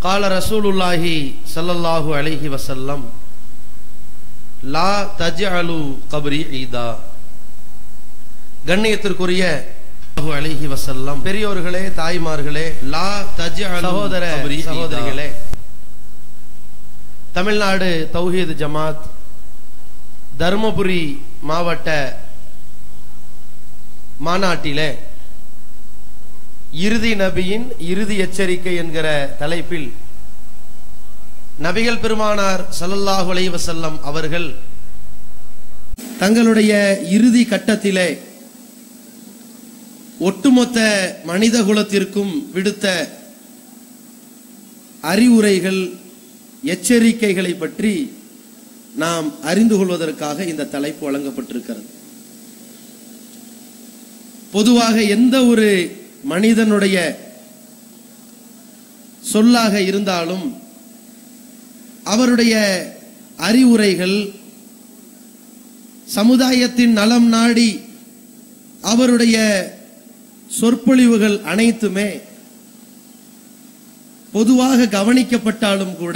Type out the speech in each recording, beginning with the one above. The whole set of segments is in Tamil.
قال رسول الله صلى الله عليه وسلم لا تجعلوا قبري عيدا கண்ணியத்திற்குரிய ஸல்லல்லாஹு அலைஹி வஸல்லம் பெரியோர்களே தாய்மார்களே லா தஜ்அலு சகோதர கப்ரி ஈதா. சகோதரிகளே தமிழ்நாடு தௌஹீத் ஜமாத் தருமபுரி மாவட்ட மாநாட்டிலே இறுதி நபியின் இறுதி எச்சரிக்கை என்கிற தலைப்பில் நபிகள் பெருமானார் ஸல்லல்லாஹு அலைஹி வஸல்லம் அவர்கள் தங்களுடைய இறுதி கட்டத்திலே ஒட்டுமொத்த மனித குலத்திற்கும் விடுத்த அறிவுரைகள் எச்சரிக்கைகளை பற்றி நாம் அறிந்து கொள்வதற்காக இந்த தலைப்பு வழங்கப்பட்டிருக்கிறது பொதுவாக எந்த ஒரு மனிதனுடைய சொல்லாக இருந்தாலும் அவருடைய அறிவுரைகள் சமுதாயத்தின் நலம் நாடி அவருடைய சொற்பொழிவுகள் அனைத்துமே பொதுவாக கவனிக்கப்பட்டாலும் கூட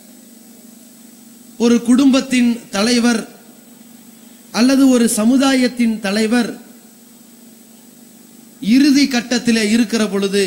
ஒரு குடும்பத்தின் தலைவர் அல்லது ஒரு சமுதாயத்தின் தலைவர் இறுதி கட்டத்திலே இருக்கிற பொழுது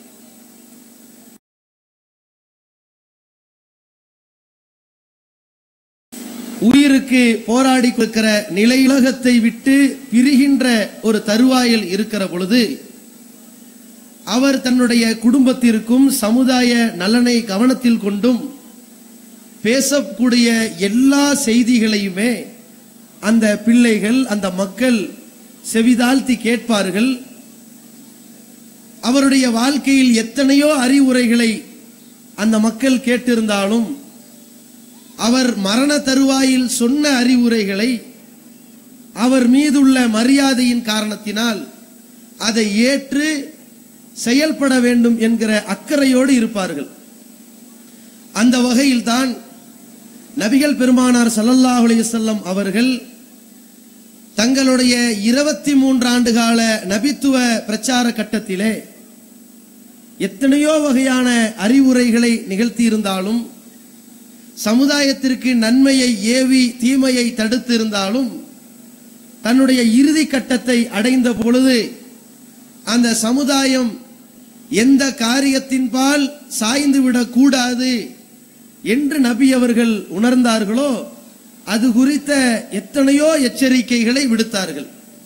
உயிருக்கு போராடி கொடுக்கிற நிலையுலகத்தை விட்டு பிரிகின்ற ஒரு தருவாயில் இருக்கிற பொழுது அவர் தன்னுடைய குடும்பத்திற்கும் சமுதாய நலனை கவனத்தில் கொண்டும் பேசக்கூடிய எல்லா செய்திகளையுமே அந்த பிள்ளைகள் அந்த மக்கள் செவிதாழ்த்தி கேட்பார்கள் அவருடைய வாழ்க்கையில் எத்தனையோ அறிவுரைகளை அந்த மக்கள் கேட்டிருந்தாலும் அவர் மரண தருவாயில் சொன்ன அறிவுரைகளை அவர் மீதுள்ள மரியாதையின் காரணத்தினால் அதை ஏற்று செயல்பட வேண்டும் என்கிற அக்கறையோடு இருப்பார்கள் அந்த வகையில்தான் நபிகள் பெருமானார் ஸல்லல்லாஹு அலைஹி வஸல்லம் அவர்கள் தங்களுடைய இருபத்தி மூன்று ஆண்டு கால நபித்துவ பிரச்சார கட்டத்திலே எத்தனையோ வகையான அறிவுரைகளை நிகழ்த்தி இருந்தாலும் சமுதாயத்திற்கு நன்மையை ஏவி தீமையை தடுத்து இருந்தாலும் தன்னுடைய இறுதி கட்டத்தை அடைந்த பொழுது அந்த சமுதாயம் எந்த காரியத்தின்பால் சாய்ந்து விடக்கூடாது என்று நபி அவர்கள் உணர்ந்தார்களோ அது குறித்த எத்தனையோ எச்சரிக்கைகளை விடுத்தார்கள்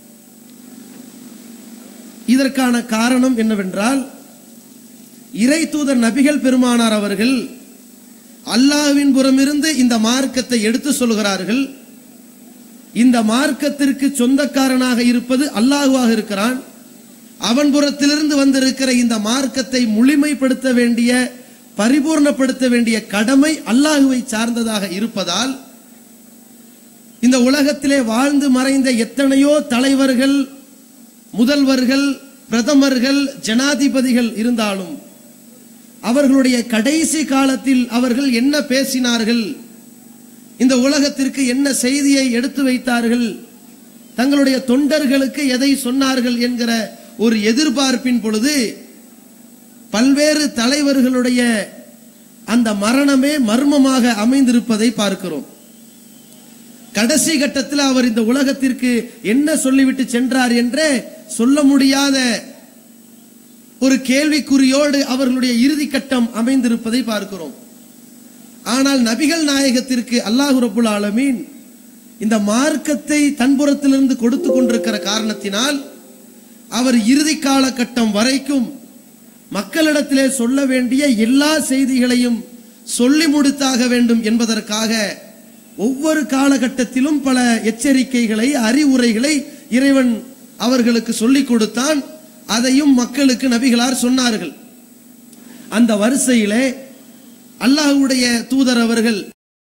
இதற்கான காரணம் என்னவென்றால் இறை தூதர் நபிகள் பெருமானார் அவர்கள் அல்லாஹ்வின் புறமிருந்து இந்த மார்க்கத்தை எடுத்து சொல்கிறார்கள் இந்த மார்க்கத்திற்கு சொந்தக்காரனாக இருப்பது அல்லாஹுவாக இருக்கிறான் அவன் புறத்திலிருந்து வந்திருக்கிற இந்த மார்க்கத்தை முழுமைப்படுத்த வேண்டிய பரிபூர்ணப்படுத்த வேண்டிய கடமை அல்லாஹுவை சார்ந்ததாக இருப்பதால் இந்த உலகத்திலே வாழ்ந்து மறைந்த எத்தனையோ தலைவர்கள் முதல்வர்கள் பிரதமர்கள் ஜனாதிபதிகள் இருந்தாலும் அவர்களுடைய கடைசி காலத்தில் அவர்கள் என்ன பேசினார்கள் இந்த உலகத்திற்கு என்ன செய்தியை எடுத்து வைத்தார்கள் தங்களுடைய தொண்டர்களுக்கு எதை சொன்னார்கள் என்கிற ஒரு எதிர்பார்ப்பின் பொழுது பல்வேறு தலைவர்களுடைய அந்த மரணமே மர்மமாக அமைந்திருப்பதை பார்க்கிறோம் கடைசி கட்டத்தில் அவர் இந்த உலகத்திற்கு என்ன சொல்லிவிட்டு சென்றார் என்றே சொல்ல முடியாத ஒரு கேள்விக்குறியோடு அவர்களுடைய இறுதி கட்டம் அமைந்திருப்பதை பார்க்கிறோம் ஆனால் நபிகள் நாயகத்திற்கு அல்லாஹு ரபுல் ஆலமீன் இந்த மார்க்கத்தை தன்புறத்திலிருந்து கொடுத்து கொண்டிருக்கிற காரணத்தினால் அவர் இறுதி காலகட்டம் வரைக்கும் மக்களிடத்திலே சொல்ல வேண்டிய எல்லா செய்திகளையும் சொல்லி முடித்தாக வேண்டும் என்பதற்காக ஒவ்வொரு காலகட்டத்திலும் பல எச்சரிக்கைகளை அறிவுரைகளை இறைவன் அவர்களுக்கு சொல்லிக் கொடுத்தான் அதையும் மக்களுக்கு நபிகளார் சொன்னார்கள் அந்த வரிசையிலே அல்லாஹ்வுடைய தூதர் அவர்கள்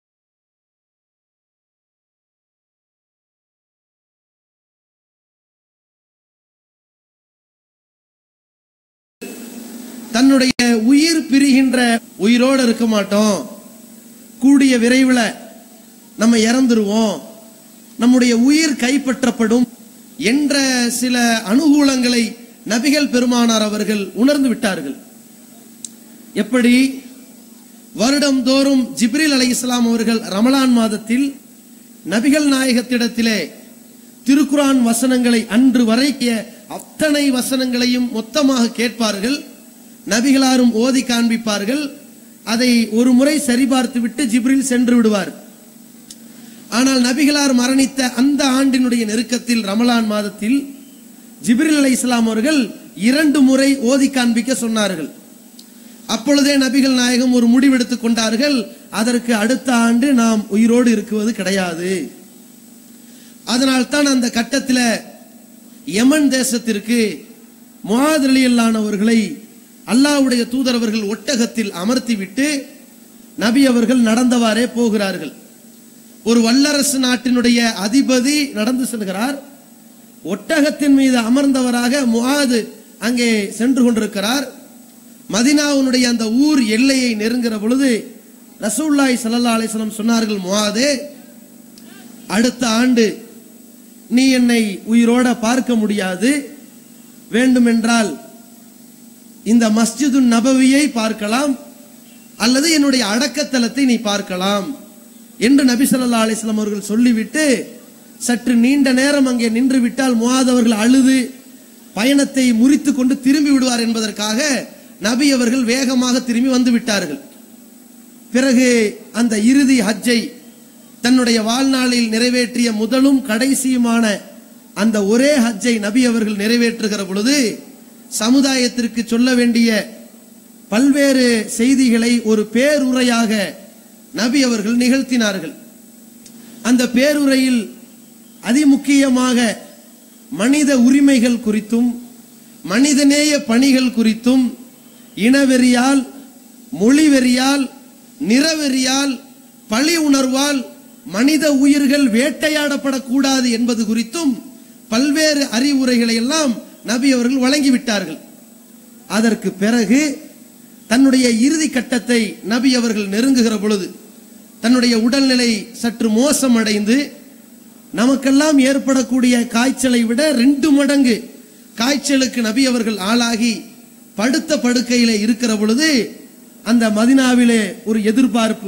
தன்னுடைய உயிர் பிரிகின்ற உயிரோடு இருக்க மாட்டோம் கூடிய விரைவில் நம்ம இறந்துருவோம் நம்முடைய உயிர் கைப்பற்றப்படும் என்ற சில அனுகூலங்களை நபிகள் பெருமானார் அவர்கள் உணர்ந்து விட்டார்கள் எப்படி வருடம்தோறும் ஜிப்ரில் அலை இஸ்லாம் அவர்கள் ரமலான் மாதத்தில் நபிகள் நாயகத்திடத்திலே திருக்குரான் வசனங்களை அன்று வரைக்கிய அத்தனை வசனங்களையும் மொத்தமாக கேட்பார்கள் நபிகளாரும் ஓதி காண்பிப்பார்கள் அதை ஒரு முறை சரிபார்த்து விட்டு ஜிப்ரில் சென்று விடுவார் ஆனால் நபிகளார் மரணித்த அந்த ஆண்டினுடைய நெருக்கத்தில் ரமலான் மாதத்தில் ஜிப்ரில் அலை இஸ்லாம் அவர்கள் இரண்டு முறை ஓதி காண்பிக்க சொன்னார்கள் அப்பொழுதே நபிகள் நாயகம் ஒரு முடிவெடுத்துக் கொண்டார்கள் அதற்கு அடுத்த ஆண்டு நாம் உயிரோடு இருக்குவது கிடையாது அதனால்தான் அந்த கட்டத்தில் யமன் தேசத்திற்கு முகாதிரலியல்லானவர்களை அல்லாஹ்வுடைய தூதரவர்கள் ஒட்டகத்தில் அமர்த்திவிட்டு நபி அவர்கள் நடந்தவாறே போகிறார்கள் ஒரு வல்லரசு நாட்டினுடைய அதிபதி நடந்து செல்கிறார் ஒட்டகத்தின் மீது அமர்ந்தவராக முஆது அங்கே சென்று கொண்டிருக்கிறார் மதினாவுனுடைய அந்த ஊர் எல்லையை நெருங்குற பொழுது ரசூல்லாய் ஸல்லல்லாஹு அலைஹி வஸல்லம் சொன்னார்கள் முஆதே அடுத்த ஆண்டு நீ என்னை உயிரோட பார்க்க முடியாது வேண்டுமென்றால் இந்த மஸ்ஜிது நபவியை பார்க்கலாம் அல்லது என்னுடைய அடக்கத்தலத்தை நீ பார்க்கலாம் என்று நபி ஸல்லல்லாஹு அலைஹி வஸல்லம் அவர்கள் சொல்லிவிட்டு சற்று நீண்ட நேரம் அங்கே நின்று விட்டால் முஆத் அவர்கள் அழுது பயணத்தை முறித்து கொண்டு திரும்பி விடுவார் என்பதற்காக நபி அவர்கள் வேகமாக திரும்பி வந்து விட்டார்கள் பிறகு அந்த இறுதி ஹஜ்ஜை தன்னுடைய வாழ்நாளில் நிறைவேற்றிய முதலும் கடைசியுமான அந்த ஒரே ஹஜ்ஜை நபி அவர்கள் நிறைவேற்றுகிற பொழுது சமுதாயத்திற்கு சொல்ல வேண்டிய பல்வேறு செய்திகளை ஒரு பேருரையாக நபி அவர்கள் நிகழ்த்தினார்கள் அந்த பேருரையில் அதிமுக்கியமாக மனித உரிமைகள் குறித்தும் மனிதநேய பணிகள் குறித்தும் இனவெறியால் மொழிவெறியால் நிறவெறியால் பழி உணர்வால் மனித உயிர்கள் வேட்டையாடப்படக்கூடாது என்பது குறித்தும் பல்வேறு அறிவுரைகளை எல்லாம் நபி அவர்கள் வழங்கிவிட்டார்கள் அதற்கு பிறகு தன்னுடைய இறுதி கட்டத்தை நபி அவர்கள் நெருங்குகிற பொழுது தன்னுடைய உடல்நிலை சற்று மோசமடைந்து நமக்கெல்லாம் ஏற்படக்கூடிய காய்ச்சலை விட ரெண்டு மடங்கு காய்ச்சலுக்கு நபி அவர்கள் ஆளாகி படுத்த படுக்கையிலே இருக்கிற பொழுது அந்த மதினாவிலே ஒரு எதிர்பார்ப்பு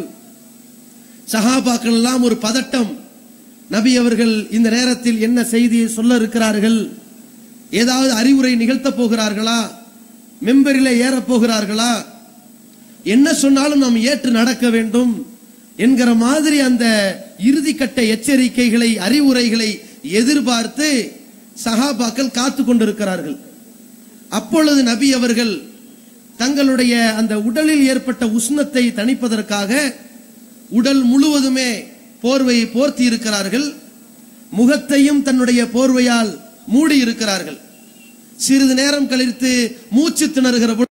சஹாபாக்கள் எல்லாம் ஒரு பதட்டம் நபி அவர்கள் இந்த நேரத்தில் என்ன செய்தியை சொல்ல இருக்கிறார்கள் ஏதாவது அறிவுரை நிகழ்த்தப் போகிறார்களா மெம்பரிலே ஏறப் போகிறார்களா என்ன சொன்னாலும் நாம் ஏற்று நடக்க வேண்டும் என்கிற மாதிரி அந்த இறுதிக்கட்ட எச்சரிக்கைகளை அறிவுரைகளை எதிர்பார்த்து சஹாபாக்கள் காத்து கொண்டிருக்கிறார்கள் அப்பொழுது நபி அவர்கள் தங்களுடைய அந்த உடலில் ஏற்பட்ட உஷ்ணத்தை தணிப்பதற்காக உடல் முழுவதுமே போர்வையை போர்த்தி இருக்கிறார்கள் முகத்தையும் தன்னுடைய போர்வையால் மூடி இருக்கிறார்கள் சிறிது நேரம் கழித்து மூச்சு திணறுகிற பொழுது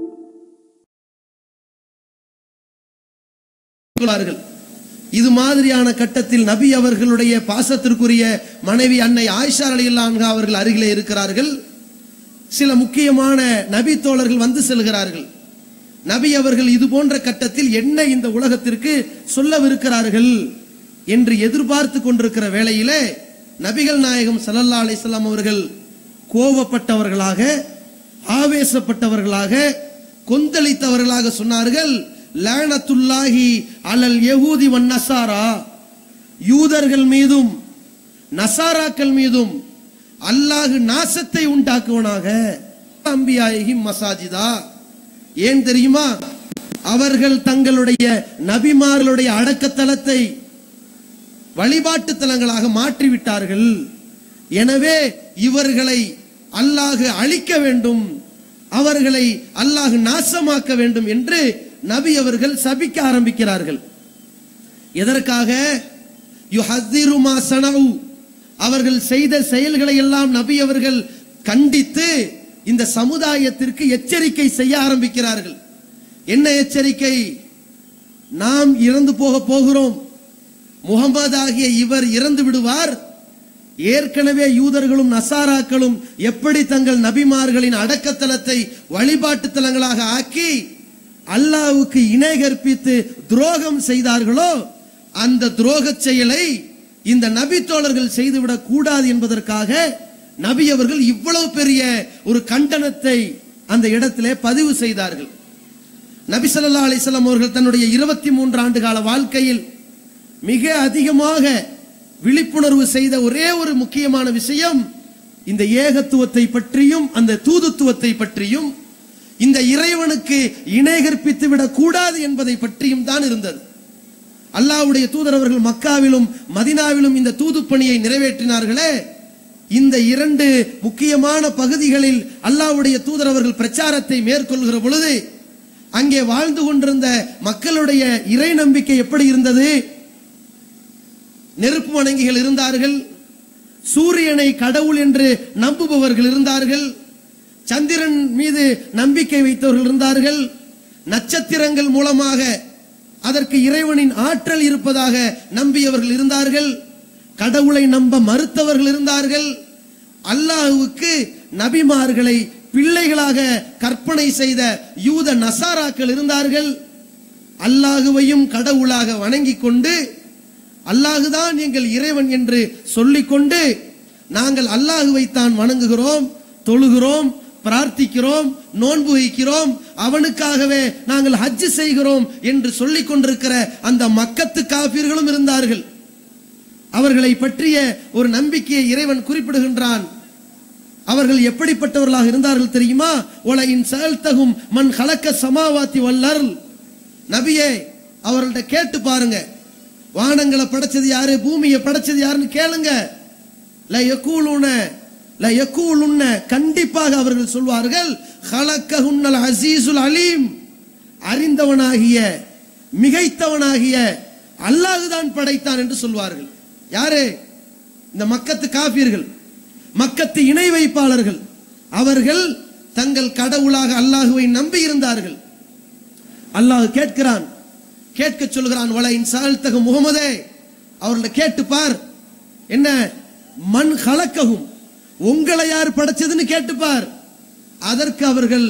கொள்வார்கள். இது மாதிரியான கட்டத்தில் நபி அவர்களுடைய பாசத்திற்குரிய மனைவி அன்னை ஆயிஷா அலியல்லான்கா அவர்கள் அருகிலே இருக்கிறார்கள் சில முக்கியமான நபி தோழர்கள் வந்து செல்கிறார்கள் நபி அவர்கள் இது போன்ற கட்டத்தில் என்ன இந்த உலகத்திற்கு சொல்லவிருக்கிறார்கள் என்று எதிர்பார்த்து கொண்டிருக்கிற வேளையிலே நபிகள் நாயகம் ஸல்லல்லாஹு அலைஹி வஸல்லம் அவர்கள் கோபப்பட்டவர்களாக ஆவேசப்பட்டவர்களாக கொந்தளித்தவர்களாக சொன்னார்கள் லானத்துல்லாஹி அலல் யஹூதி வன் நசாரா யூதர்கள் மீதும் நசாராக்கள் மீதும் அல்லாஹ் நாசத்தை உண்டாக்குவனாக அம்பியாயகி மசாஜிதா ஏன் தெரியுமா அவர்கள் தங்களுடைய நபிமார்களுடைய அடக்கத்தலத்தை வழிபாட்டு தலங்களாக மாற்றிவிட்டார்கள் எனவே இவர்களை அல்லாஹ் அழிக்க வேண்டும் அவர்களை அல்லாஹ் நாசமாக்க வேண்டும் என்று நபி அவர்கள் சபிக்க ஆரம்பிக்கிறார்கள் எதற்காக யுஹத்திரு மா சனவு அவர்கள் செய்த செயல்களை எல்லாம் நபி அவர்கள் கண்டித்து இந்த சமுதாயத்திற்கு எச்சரிக்கை செய்ய ஆரம்பிக்கிறார்கள் என்ன எச்சரிக்கை நாம் இறந்து போக போகிறோம் முகமது ஆகிய இவர் இறந்து விடுவார் ஏற்கனவே யூதர்களும் நசாராக்களும் எப்படி தங்கள் நபிமார்களின் அடக்கத்தலத்தை வழிபாட்டு தலங்களாக ஆக்கி அல்லாவுக்கு இணை கற்பித்து துரோகம் செய்தார்களோ அந்த துரோக செயலை இந்த நபி தோழர்கள் செய்துவிடக் கூடாது என்பதற்காக நபி அவர்கள் இவ்வளவு பெரிய ஒரு கண்டனத்தை அந்த இடத்திலே பதிவு செய்தார்கள் நபி ஸல்லல்லாஹு அலைஹி வஸல்லம் அவர்கள் தன்னுடைய இருபத்தி மூன்று ஆண்டு கால வாழ்க்கையில் மிக அதிகமாக விழிப்புணர்வு செய்த ஒரே ஒரு முக்கியமான விஷயம் இந்த ஏகத்துவத்தை பற்றியும் அந்த தூதுத்துவத்தை பற்றியும் இந்த இறைவனுக்கு இணை கற்பித்து விடக் கூடாது என்பதை பற்றியும் தான் இருந்தது அல்லாஹ்வுடைய தூதர் அவர்கள் மக்காவிலும் மதினாவிலும் இந்த தூது பணியை நிறைவேற்றினார்களே இந்த இரண்டு முக்கியமான பகுதிகளில் அல்லாஹ்வுடைய தூதர் அவர்கள் பிரச்சாரத்தை மேற்கொள்கிற பொழுது அங்கே வாழ்ந்து கொண்டிருந்த மக்களுடைய இறை நம்பிக்கை எப்படி இருந்தது நெருப்பு வணங்கிகள் இருந்தார்கள் சூரியனை கடவுள் என்று நம்புபவர்கள் இருந்தார்கள் சந்திரன் மீது நம்பிக்கை வைத்தவர்கள் இருந்தார்கள் நட்சத்திரங்கள் மூலமாக அதற்கு இறைவனின் ஆற்றல் இருப்பதாக நம்பியவர்கள் இருந்தார்கள் கடவுளை நம்ப மறுத்தவர்கள் இருந்தார்கள் அல்லாஹ்வுக்கு நபிமார்களை பிள்ளைகளாக கற்பனை செய்த யூத நசாராக்கள் இருந்தார்கள் அல்லாஹுவையும் கடவுளாக வணங்கிக் கொண்டு அல்லாஹுதான் எங்கள் இறைவன் என்று சொல்லிக்கொண்டு நாங்கள் அல்லாஹுவைத்தான் வணங்குகிறோம் தொழுகிறோம் பிரார்த்திக்கிறோம் நோன்பு வைக்கிறோம் அவனுக்காகவே நாங்கள் ஹஜ் செய்கிறோம் என்று சொல்லிக் கொண்டிருக்கிற அந்த மக்கத்து காபீர்களும் இருந்தார்கள் அவர்களை பற்றிய ஒரு நம்பிக்கையை இறைவன் குறிப்பிடுகின்றான் அவர்கள் எப்படிப்பட்டவர்களாக இருந்தார்கள் தெரியுமா உலகின் செயல்தகும் மண் கலக்க சமாவாத்தி வல்லர் நபியே அவர்கள்ட்ட கேட்டு பாருங்க வானங்களை படைச்சது யாரு பூமியை படைச்சது யாருன்னு கேளுங்க ல யக்கூலுன ல யக்கூலுன்ன கண்டிப்பாக அவர்கள் சொல்வார்கள் ஹலக்கஹுன்னல் அசீசுல் அலீம் அறிந்தவனாகிய மிகைத்தவனாகிய அல்லாஹுதான் படைத்தான் என்று சொல்வார்கள் யாரு இந்த மக்கத்து காபீர்கள் மக்கத்து இணை வைப்பாளர்கள் அவர்கள் தங்கள் கடவுளாக அல்லாஹுவை நம்பி இருந்தார்கள் அல்லாஹ் கேட்கிறான் கேட்க சொல்கிறான் வலையின் சால்தகு முகமதே அவர்களை கேட்டு பார் என்ன மண் கலக்கவும் உங்களை யார் படைச்சதுன்னு கேட்டுப்பார் அதற்கு அவர்கள்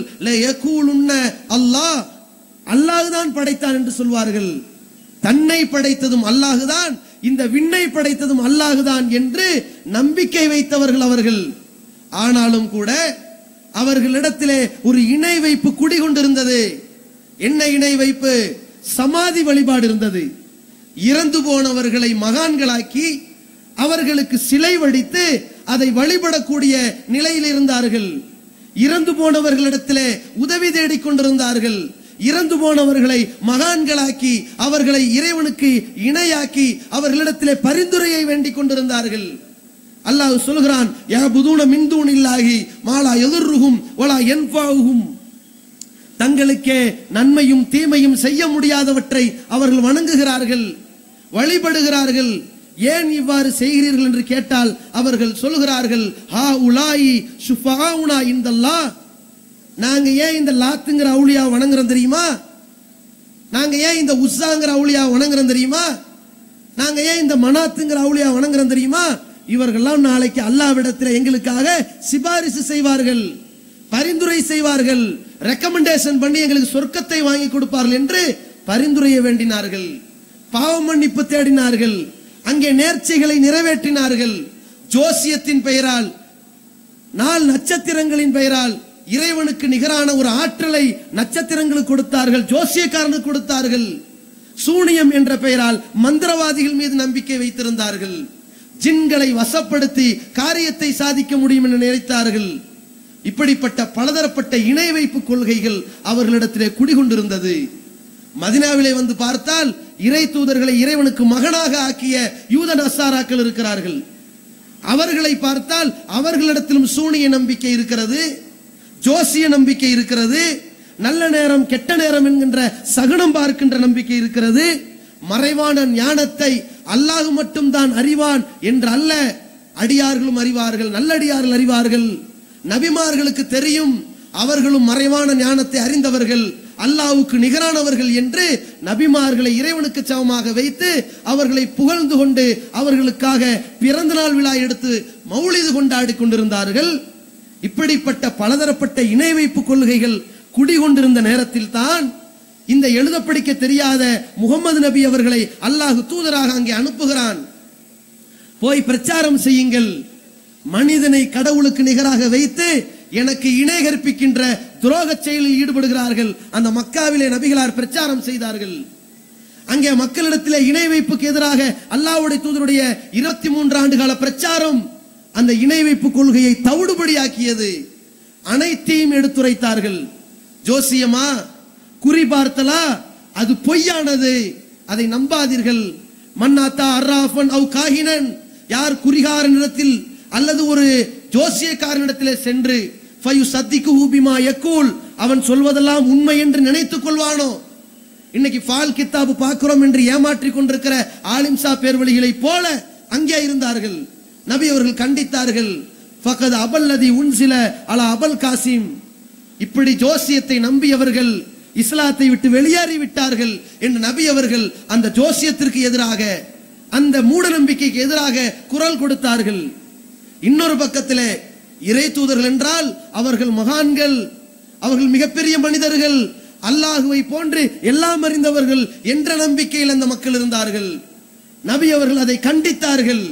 அல்லாஹ் அல்லாஹுதான் படைத்தான் என்று சொல்வார்கள் தன்னை படைத்ததும் அல்லாஹுதான் இந்த விண்ணை படைத்ததும் அல்லாஹுதான் என்று நம்பிக்கை வைத்தவர்கள் அவர்கள் ஆனாலும் கூட அவர்களிடத்திலே ஒரு இணை வைப்பு குடிகொண்டிருந்தது என்ன இணை வைப்பு சமாதி வழிபாடு இருந்தது இறந்து போனவர்களை மகான்களாக்கி அவர்களுக்கு சிலை வடித்து அதை வழிபடக்கூடிய நிலையில் இருந்தார்கள் இறந்து போனவர்களிடத்திலே உதவி தேடிக் கொண்டிருந்தார்கள் இறந்து போனவர்களை மகான்களாக்கி அவர்களை இறைவனுக்கு இணையாக்கி அவர்களிடத்திலே பரிந்துரையை வேண்டிக் கொண்டிருந்தார்கள் அல்லாஹ் சொல்கிறான் யா புதூன மின்தூன் இல்லாகி மாலா எதிர்ருகும் ஒலா என்பாகும் தங்களுக்கே நன்மையும் தீமையும் செய்ய முடியாதவற்றை அவர்கள் வணங்குகிறார்கள் வழிபடுகிறார்கள் ஏன் இவ்வாறு செய்கிறீர்கள் என்று கேட்டால் அவர்கள் சொல்கிறார்கள் ஹா உலாயி ஷுஃபாவுனா இந்தல்லா நாங்க ஏன் இந்த லாத்துங்கிற அவுளியா வணங்குறோம் தெரியுமா நாங்க ஏன் இந்த உஸ்ஸாங்கிற அவுளியா வணங்குறோம் தெரியுமா நாங்க ஏன் இந்த மனாத்துங்கிற அவுளியா வணங்குறோம் தெரியுமா இவர்கள்லாம் நாளைக்கு அல்லாவிடத்தில் எங்களுக்காக சிபாரிசு செய்வார்கள் பரிந்துரை செய்வார்கள் ரெக்கமெண்டேஷன் பண்ணி எங்களுக்கு சொர்க்கத்தை வாங்கி கொடுப்பார்கள் என்று பரிந்துரைய வேண்டினார்கள் பாவ மன்னிப்பு தேடினார்கள் அங்கே நேர்ச்சைகளை நிறைவேற்றினார்கள் ஜோசியத்தின் பெயரால் நாள் நட்சத்திரங்களின் பெயரால் இறைவனுக்கு நிகரான ஒரு ஆற்றலை நட்சத்திரங்களுக்கு கொடுத்தார்கள் ஜோசியக்காரனுக்கு கொடுத்தார்கள் சூனியம் என்ற பெயரால் மந்திரவாதிகள் மீது நம்பிக்கை வைத்திருந்தார்கள் ஜின்களை வசப்படுத்தி காரியத்தை சாதிக்க முடியும் என்று நினைத்தார்கள் இப்படிப்பட்ட பலதரப்பட்ட இணை வைப்பு கொள்கைகள் அவர்களிடத்திலே குடிகொண்டிருந்தது மதினாவிலே வந்து பார்த்தால் இறை தூதர்களை இறைவனுக்கு மகனாக ஆக்கிய யூத நசாராக்கள் இருக்கிறார்கள் அவர்களை பார்த்தால் அவர்களிடத்திலும் சூனிய நம்பிக்கை இருக்கிறது ஜோசிய நம்பிக்கை இருக்கிறது நல்ல நேரம் கெட்ட நேரம் என்கின்ற சகுனம் பார்க்கின்ற நம்பிக்கை இருக்கிறது மறைவான ஞானத்தை அல்லாஹ் மட்டும்தான் அறிவான் என்று அல்ல அடியார்களும் அறிவார்கள் நல்லடியார்கள் அறிவார்கள் நபிமார்களுக்கு தெரியும் அவர்களும் மறைவான ஞானத்தை அறிந்தவர்கள் அல்லாஹ்வுக்கு நிகரானவர்கள் என்று நபிமார்களை இறைவனுக்கு சமமாக வைத்து அவர்களை புகழ்ந்து கொண்டு அவர்களுக்காக பிறந்த நாள் விழா எடுத்து மௌலிது கொண்டாடி கொண்டிருந்தார்கள் இப்படிப்பட்ட பலதரப்பட்ட இணை வைப்பு கொள்கைகள் குடிகொண்டிருந்த நேரத்தில் தான் இந்த எழுத படிக்க தெரியாத முகமது நபி அவர்களை அல்லாஹ் தூதராக அங்கே அனுப்புகிறான் போய் பிரச்சாரம் செய்யுங்கள் மனிதனை கடவுளுக்கு நிகராக வைத்து எனக்கு இணை கற்பிக்கின்ற துரோக செயலில் ஈடுபடுகிறார்கள் அந்த மக்காவிலே நபிகளார் பிரச்சாரம் செய்தார்கள் அங்கே மக்களிடத்திலே இணை வைப்புக்கு எதிராக அல்லாஹ்வுடைய தூதருடைய இருபத்தி மூன்று ஆண்டு கால பிரச்சாரம் அந்த இணை வைப்பு கொள்கையை தவிடுபடியாக்கியது அனைத்தையும் எடுத்துரைத்தார்கள் ஜோசியமா குறி பார்த்தலா அது பொய்யானது அதை நம்பாதீர்கள் மன்னாத்தா அர்ராஃபன் அவ் காஹினன் யார் குறிகாரனிடத்தில் அல்லது ஒரு ஜோசியக்காரனிடத்திலே சென்று ஃபயு சத்திக்கு ஊபிமா யக்கூல் அவன் சொல்வதெல்லாம் உண்மை என்று நினைத்துக் கொள்வானோ இன்னைக்கு ஃபால் கித்தாபு பார்க்கிறோம் என்று ஏமாற்றிக் கொண்டிருக்கிற ஆலிம்சா பேர்வழிகளைப் போல அங்கே இருந்தார்கள் நபி அவர்கள் கண்டித்தார்கள் ஃபகத் அபல்லதி உன்சில அலா அபல் காசிம் இப்படி ஜோசியத்தை நம்பியவர்கள் இஸ்லாத்தை விட்டு வெளியேறி விட்டார்கள் என்று நபி அவர்கள் அந்த ஜோசியத்திற்கு எதிராக அந்த மூட நம்பிக்கைக்கு எதிராக குரல் கொடுத்தார்கள் இன்னொரு பக்கத்திலே இறை தூதர்கள் என்றால் அவர்கள் மகான்கள் அவர்கள் மிகப்பெரிய மனிதர்கள் அல்லாஹுவை போன்று எல்லாம் அறிந்தவர்கள் என்ற நம்பிக்கையில் அந்த மக்கள் இருந்தார்கள் நபி அவர்கள் அதை கண்டித்தார்கள்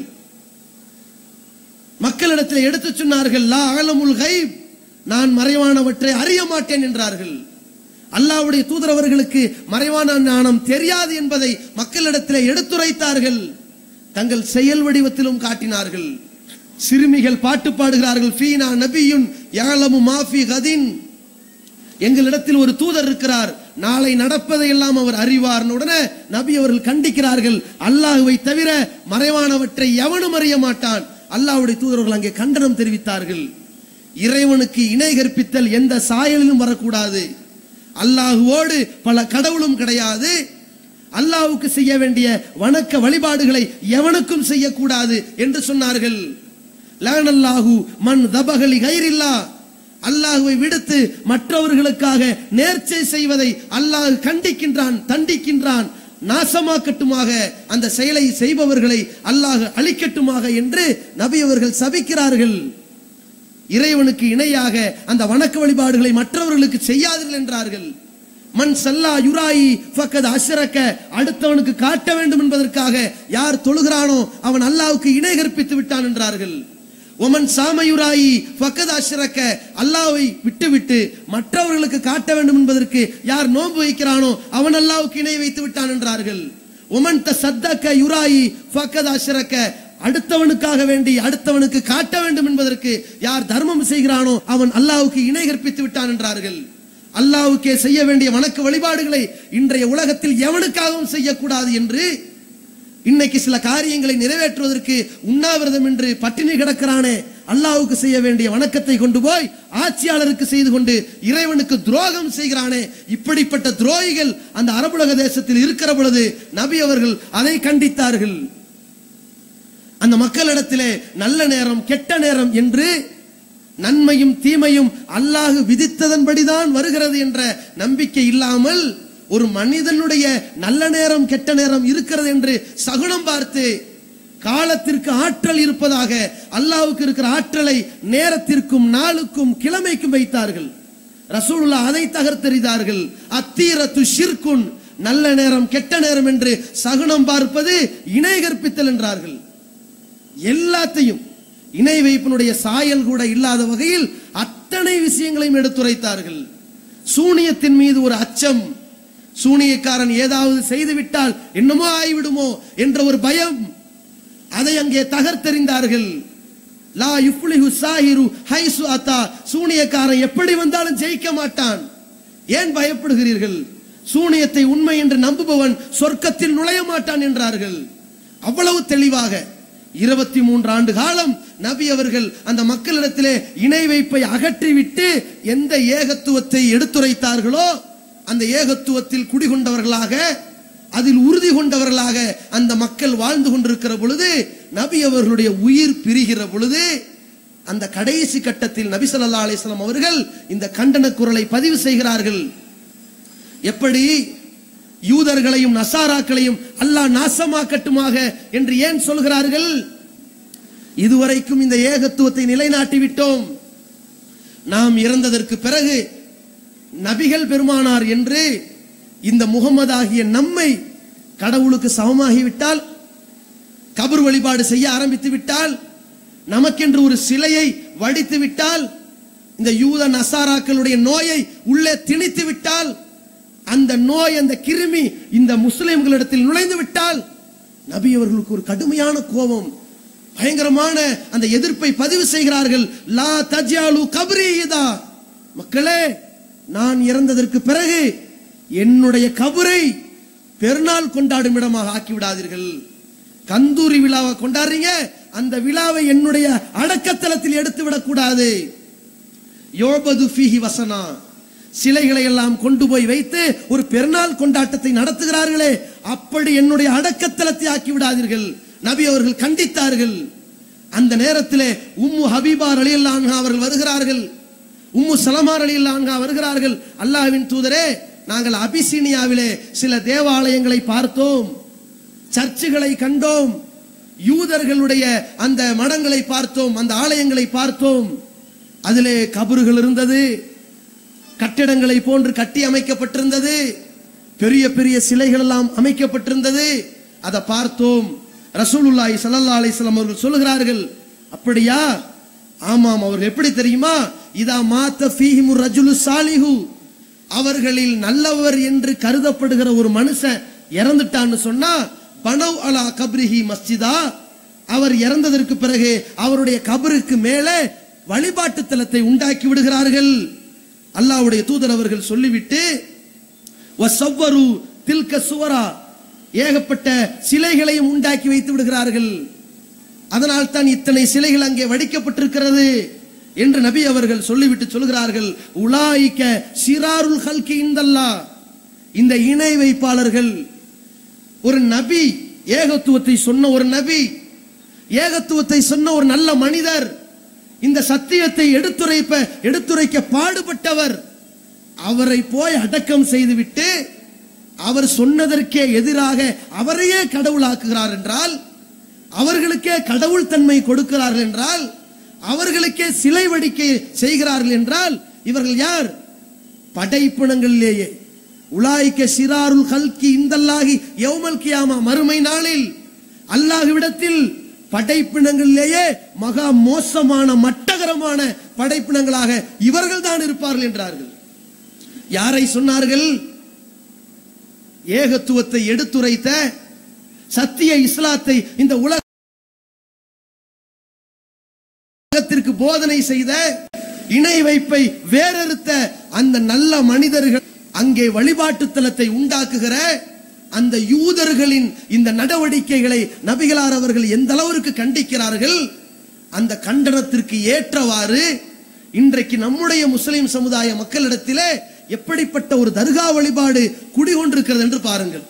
மக்களிடத்தில் எடுத்துச் சொன்னார்கள் லா அகலமுல் கைப் நான் மறைவானவற்றை அறிய மாட்டேன் என்றார்கள் அல்லாஹ்வுடைய தூதர் அவர்களுக்கு மறைவான ஞானம் தெரியாது என்பதை மக்களிடத்தில் எடுத்துரைத்தார்கள் தங்கள் செயல் வடிவத்திலும் காட்டினார்கள் சிறுமிகள் பாட்டு பாடுகிறார்கள் ஃபீனா நபியுன் யஅலமு மாஃபி கதின் எங்களிடத்தில் ஒரு தூதர் இருக்கிறார் நாளை நடப்பதை எல்லாம் அவர் அறிவார் உடனே நபி அவர்கள் கண்டிக்கிறார்கள் அல்லாஹுவை தவிர மறைவானவற்றை எவனும் அறிய மாட்டான் அல்லாஹ்வுடைய தூதர்கள் அங்கே கண்டனம் தெரிவித்தார்கள் இறைவனுக்கு இணை கற்பித்தல் எந்த சாயலிலும் வரக்கூடாது அல்லாஹுவோடு பல கடவுளும் கிடையாது அல்லாஹ்வுக்கு செய்ய வேண்டிய வணக்க வழிபாடுகளை எவனுக்கும் செய்யக்கூடாது என்று சொன்னார்கள் லானல்லாஹு மன் தபகலி கைரில்லா அல்லாஹுவை விடுத்து மற்றவர்களுக்காக நேர்ச்சை செய்வதை அல்லாஹ் கண்டிக்கின்றான் தண்டிக்கின்றான் நாசமாக்கட்டுமாக அந்த செயலை செய்பவர்களை அல்லாஹ் அழிக்கட்டுமாக என்று நபி அவர்கள் சபிக்கிறார்கள் இறைவனுக்கு இணையாக அந்த வணக்க வழிபாடுகளை மற்றவர்களுக்கு செய்யாதீர்கள் என்றார்கள் மண் சல்லா யுராயி ஃபக்கத் அஷ்ரக்க அடுத்தவனுக்கு காட்ட வேண்டும் என்பதற்காக யார் தொழுகிறானோ அவன் அல்லாஹ்வுக்கு இணை கற்பித்து விட்டான் என்றார்கள் ஒமன் சாமயுராயி ஃபக்கத் அஷ்ரக்க அல்லாஹ்வை விட்டுவிட்டு மற்றவர்களுக்கு காட்ட வேண்டும் என்பதற்கு யார் நோன்பு வைக்கிறானோ அவன் அல்லாஹ்வுக்கு இணை வைத்து விட்டான் என்றார்கள் ஒமன் த சத்தக்க யுராயி ஃபக்கத் அஷ்ரக்க அடுத்தவனுக்காக வேண்டி அடுத்தவனுக்கு காட்ட வேண்டும் என்பதற்கு யார் தர்மம் செய்கிறானோ அவன் அல்லாஹ்வுக்கு இணை கற்பித்து விட்டான் என்றார்கள் அல்லாஹ்வுக்கே செய்ய வேண்டிய வணக்க வழிபாடுகளை இன்றைய உலகத்தில் எவனுக்காகவும் செய்யக்கூடாது என்று இன்னைக்கு சில காரியங்களை நிறைவேற்றுவதற்கு உண்ணாவிரதம் என்று பட்டினி கிடக்கிறானே அல்லாஹ்வுக்கு செய்ய வேண்டிய வணக்கத்தை கொண்டு போய் ஆட்சியாளருக்கு செய்து கொண்டு இறைவனுக்கு துரோகம் செய்கிறானே இப்படிப்பட்ட துரோகிகள் அந்த அரபுலக தேசத்தில் இருக்கிற பொழுது நபி அவர்கள் அதை கண்டித்தார்கள் அந்த மக்களிடத்திலே நல்ல நேரம் கெட்ட நேரம் என்று நன்மையும் தீமையும் அல்லாஹ் விதித்ததன்படிதான் வருகிறது என்ற நம்பிக்கை இல்லாமல் ஒரு மனிதனுடைய நல்ல நேரம் கெட்ட நேரம் இருக்கிறது என்று சகுனம் பார்த்து காலத்திற்கு ஆற்றல் இருப்பதாக அல்லாஹ்வுக்கு இருக்கிற ஆற்றலை நேரத்திற்கும் நாளுக்கும் கிழமைக்கும் வைத்தார்கள் ரசூலுல்லா அதை தகர்த்தெறிந்தார்கள் அத்தீரத்து ஷிர்குன் நல்ல நேரம் கெட்ட நேரம் என்று சகுனம் பார்ப்பது இணை கற்பித்தல் என்றார்கள் எல்லாத்தையும் இணை வைப்பினுடைய சாயல் கூட இல்லாத வகையில் அத்தனை விஷயங்களையும் எடுத்துரைத்தார்கள் சூனியத்தின் மீது ஒரு அச்சம் சூனியக்காரன் ஏதாவது செய்துவிட்டால் என்னமோ ஆகிவிடுமோ என்ற ஒரு பயம் அதை அங்கே தகர்த்தெறிந்தார்கள் லா யுஃப்லிஹு சாஹிரு ஹைசு அத்தா சூனியக்காரன் எப்படி வந்தாலும் ஜெயிக்க மாட்டான் ஏன் பயப்படுகிறீர்கள் சூனியத்தை உண்மை என்று நம்புபவன் சொர்க்கத்தில் நுழைய மாட்டான் என்றார்கள் அவ்வளவு தெளிவாக இருபத்தி மூன்று ஆண்டு காலம் நபி அவர்கள் அந்த மக்களிடத்திலே இணை வைப்பை அகற்றிவிட்டு எந்த ஏகத்துவத்தை எடுத்துரைத்தார்களோ அந்த ஏகத்துவத்தில் குடிகொண்டவர்களாக அதில் உறுதி கொண்டவர்களாக அந்த மக்கள் வாழ்ந்து கொண்டிருக்கிற பொழுது நபி அவர்களுடைய உயிர் பிரிகிற பொழுது அந்த கடைசி கட்டத்தில் நபி ஸல்லல்லாஹு அலைஹி வஸல்லம் அவர்கள் இந்த கண்டன குரலை பதிவு செய்கிறார்கள் எப்படி யூதர்களையும் நசாராக்களையும் அல்லாஹ் நாசமாக்கட்டுமாக என்று ஏன் சொல்கிறார்கள் இதுவரைக்கும் இந்த ஏகத்துவத்தை நிலைநாட்டி விட்டோம் நாம் இறந்ததற்கு பிறகு நபிகள் பெருமானார் என்று இந்த முகமதாகிய நம்மை கடவுளுக்கு சமமாகிவிட்டால் கபர் வழிபாடு செய்ய ஆரம்பித்து விட்டால் நமக்கென்று ஒரு சிலையை வடித்து விட்டால் இந்த யூத நசாராக்களுடைய நோயை உள்ளே திணித்து விட்டால் அந்த நோய் அந்த கிருமி இந்த முஸ்லிம்களிடத்தில் நுழைந்து விட்டால் நபி அவர்களுக்கு ஒரு கடுமையான கோபம் பயங்கரமான அந்த எதிர்ப்பை பதிவு செய்கிறார்கள் லா தஜ்யாலு கபரி இதா மக்களே நான் இறந்ததற்கு பிறகு என்னுடைய கபரை பெருநாள் கொண்டாடும் இடமாக ஆக்கி விடாதீர்கள் கந்தூரி விழாவை கொண்டாடுறீங்க அந்த விழாவை என்னுடைய அடக்கத்தலத்தில் எடுத்து விடக்கூடாது யோபது ஃபீஹி வசனா சிலைகளை எல்லாம் கொண்டு போய் வைத்து ஒரு பெருநாள் கொண்டாட்டத்தை நடத்துகிறார்களே அப்படி என்னுடைய அடக்கத்தலத்தை ஆக்கி விடாதீர்கள் நபி அவர்கள் கண்டித்தார்கள் அந்த நேரத்திலே உம்மு ஹபீபார் அலியல்லான்ஹா அவர்கள் வருகிறார்கள் உம்மு சலமார் அலியல்லான்ஹா வருகிறார்கள் அல்லாஹ்வின் தூதரே நாங்கள் அபிசீனியாவிலே சில தேவாலயங்களை பார்த்தோம் சர்ச்சுகளை கண்டோம் யூதர்களுடைய அந்த மடங்களை பார்த்தோம் அந்த ஆலயங்களை பார்த்தோம் அதிலே கபறுகள் இருந்தது கட்டிடங்களை போன்று கட்டி அமைக்கப்பட்டிருந்தது பெரிய பெரிய சிலைகள் எல்லாம் அமைக்கப்பட்டிருந்தது அதை பார்த்தோம் ரசூலுல்லாஹி ஸல்லல்லாஹு அலைஹி வஸல்லம் அவர்கள் சொல்லுகிறார்கள் அப்படியா ஆமாம் அவர்கள் எப்படி தெரியுமா இதா மாத்த ஃபீஹிமு ரஜுலு சாலிஹு அவர்களில் நல்லவர் என்று கருதப்படுகிற ஒரு மனுஷன் இறந்துட்டான்னு சொன்னா பனவ் அலா கப்ரிஹி மஸ்ஜிதா அவர் இறந்ததற்கு பிறகு அவருடைய கபருக்கு மேலே வழிபாட்டு தலத்தை உண்டாக்கி விடுகிறார்கள் அல்லாஹ்வுடைய தூதர் அவர்கள் சொல்லிவிட்டு வசவ்வரு தில்க சுவரா ஏகப்பட்ட சிலைகளையும் உண்டாக்கி வைத்து விடுகிறார்கள் அதனால் தான் இத்தனை சிலைகள் அங்கே வடிக்கப்பட்டிருக்கிறது என்று நபி அவர்கள் சொல்லிவிட்டு சொல்கிறார்கள் உலாய்க்க சிராருல் ஹல்கி இந்தல்லா இந்த இணை வைப்பாளர்கள் ஒரு நபி ஏகத்துவத்தை சொன்ன ஒரு நபி ஏகத்துவத்தை சொன்ன ஒரு நல்ல மனிதர் இந்த சத்தியத்தை எடுத்துரைப்ப எடுத்துரைக்க பாடுபட்டவர் அவரை போய் அடக்கம் செய்துவிட்டு அவர் சொன்னதற்கே எதிராக அவரையே கடவுளாக்குகிறார் என்றால் அவர்களுக்கே கடவுள் தன்மை கொடுக்கிறார்கள் என்றால் அவர்களுக்கே சிலை வடிக்கை செய்கிறார்கள் என்றால் இவர்கள் யார் படைப்பினங்களிலேயே உலாய்க்க சிராருல் கல்கி இந்தல்லாகி யௌமல் கியாமா மறுமை நாளில் அல்லாஹ்விடத்தில் படைப்பினங்களிலேயே மகா மோசமான மட்டகரமான படைப்பினங்களாக இவர்கள் தான் இருப்பார்கள் என்றார்கள் யாரை சொன்னார்கள் ஏகத்துவத்தை எடுத்துரைத்த சத்திய இஸ்லாத்தை இந்த உலகத்திற்கு போதனை செய்த இணை வைப்பை வேறறுத்த அந்த நல்ல மனிதர்கள் அங்கே வழிபாட்டு தலத்தை உண்டாக்குகிற அந்த யூதர்களின் இந்த நடவடிக்கைகளை நபிகளார் அவர்கள் எந்த அளவிற்கு கண்டிக்கிறார்கள் அந்த கண்டனத்திற்கு ஏற்றவாறு இன்றைக்கு நம்முடைய முஸ்லிம் சமுதாய மக்களிடத்திலே எப்படிப்பட்ட ஒரு தர்கா வழிபாடு குடிகொண்டிருக்கிறது என்று பாருங்கள்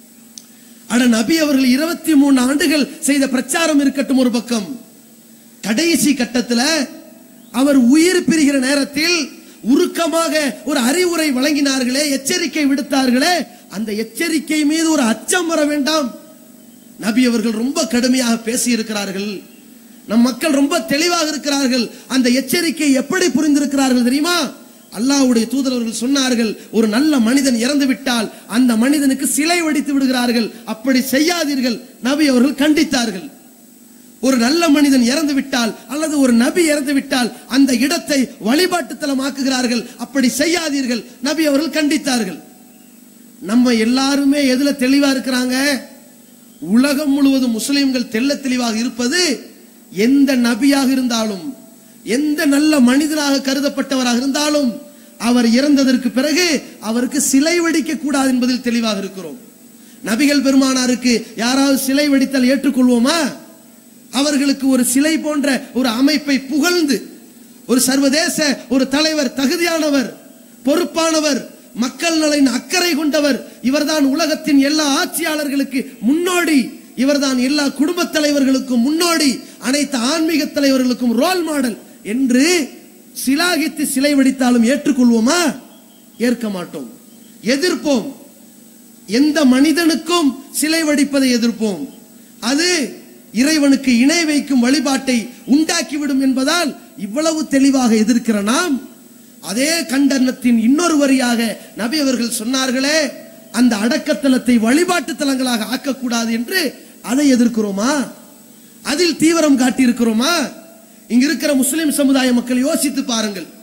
அட நபி அவர்கள் இருபத்தி மூணு ஆண்டுகள் செய்த பிரச்சாரம் இருக்கட்டும் ஒரு பக்கம் கடைசி கட்டத்துல அவர் உயிர் பிரிகிற நேரத்தில் உருக்கமாக ஒரு அறிவுரை வழங்கினார்களே எச்சரிக்கை விடுத்தார்களே அந்த எச்சரிக்கை மீது ஒரு அச்சம் வர வேண்டாம் நபி அவர்கள் ரொம்ப கடுமையாக பேசி இருக்கிறார்கள் நம் மக்கள் ரொம்ப தெளிவாக இருக்கிறார்கள் அந்த எச்சரிக்கை எப்படி புரிந்திருக்கிறார்கள் தெரியுமா அல்லாஹ்வுடைய தூதரவர்கள் சொன்னார்கள் ஒரு நல்ல மனிதன் இறந்து விட்டால் அந்த மனிதனுக்கு சிலை வடித்து விடுகிறார்கள் அப்படி செய்யாதீர்கள் நபி அவர்கள் கண்டித்தார்கள் ஒரு நல்ல மனிதன் இறந்து விட்டால் அல்லது ஒரு நபி இறந்து விட்டால் அந்த இடத்தை வழிபாட்டு தலமாக்குகிறார்கள் அப்படி செய்யாதீர்கள் நபி அவர்கள் கண்டித்தார்கள் நம்ம எல்லாருமே எதுல தெளிவா இருக்கிறாங்க உலகம் முழுவதும் முஸ்லிம்கள் தெள்ள தெளிவாக இருப்பது எந்த நபியாக இருந்தாலும் எந்த நல்ல மனிதனாக கருதப்பட்டவராக இருந்தாலும் அவர் இறந்ததற்கு பிறகு அவருக்கு சிலை வடிக்க கூடாது என்பதில் தெளிவாக இருக்கிறோம் நபிகள் பெருமானாருக்கு யாராவது சிலை வடித்தால் ஏற்றுக்கொள்வோமா அவர்களுக்கு ஒரு சிலை போன்ற ஒரு அமைப்பை புகழ்ந்து ஒரு சர்வதேச ஒரு தலைவர் தகுதியானவர் பொறுப்பானவர் மக்கள் நலன் அக்கறை கொண்டவர் இவர்தான் உலகத்தின் எல்லா ஆட்சியாளர்களுக்கு முன்னோடி இவர்தான் எல்லா குடும்ப தலைவர்களுக்கும் முன்னோடி அனைத்து ஆன்மீக தலைவர்களுக்கும் ரோல் மாடல் என்று சிலாகித்து சிலை வடித்தாலும் ஏற்றுக்கொள்வோமா ஏற்க மாட்டோம் எதிர்ப்போம் எந்த மனிதனுக்கும் சிலை வடிப்பதை எதிர்ப்போம் அது இறைவனுக்கு இணை வைக்கும் வழிபாட்டை உண்டாக்கிவிடும் என்பதால் இவ்வளவு தெளிவாக எதிர்க்கிற நாம் அதே கண்டனத்தின் இன்னொரு வரியாக நபி அவர்கள் சொன்னார்களே அந்த அடக்கத்தலத்தை வழிபாட்டு தலங்களாக ஆக்கக்கூடாது என்று அதை எதிர்க்கிறோமா அதில் தீவிரம் காட்டி இருக்கிறோமா இங்க இருக்கிற முஸ்லிம் சமுதாய மக்கள் யோசித்து பாருங்கள்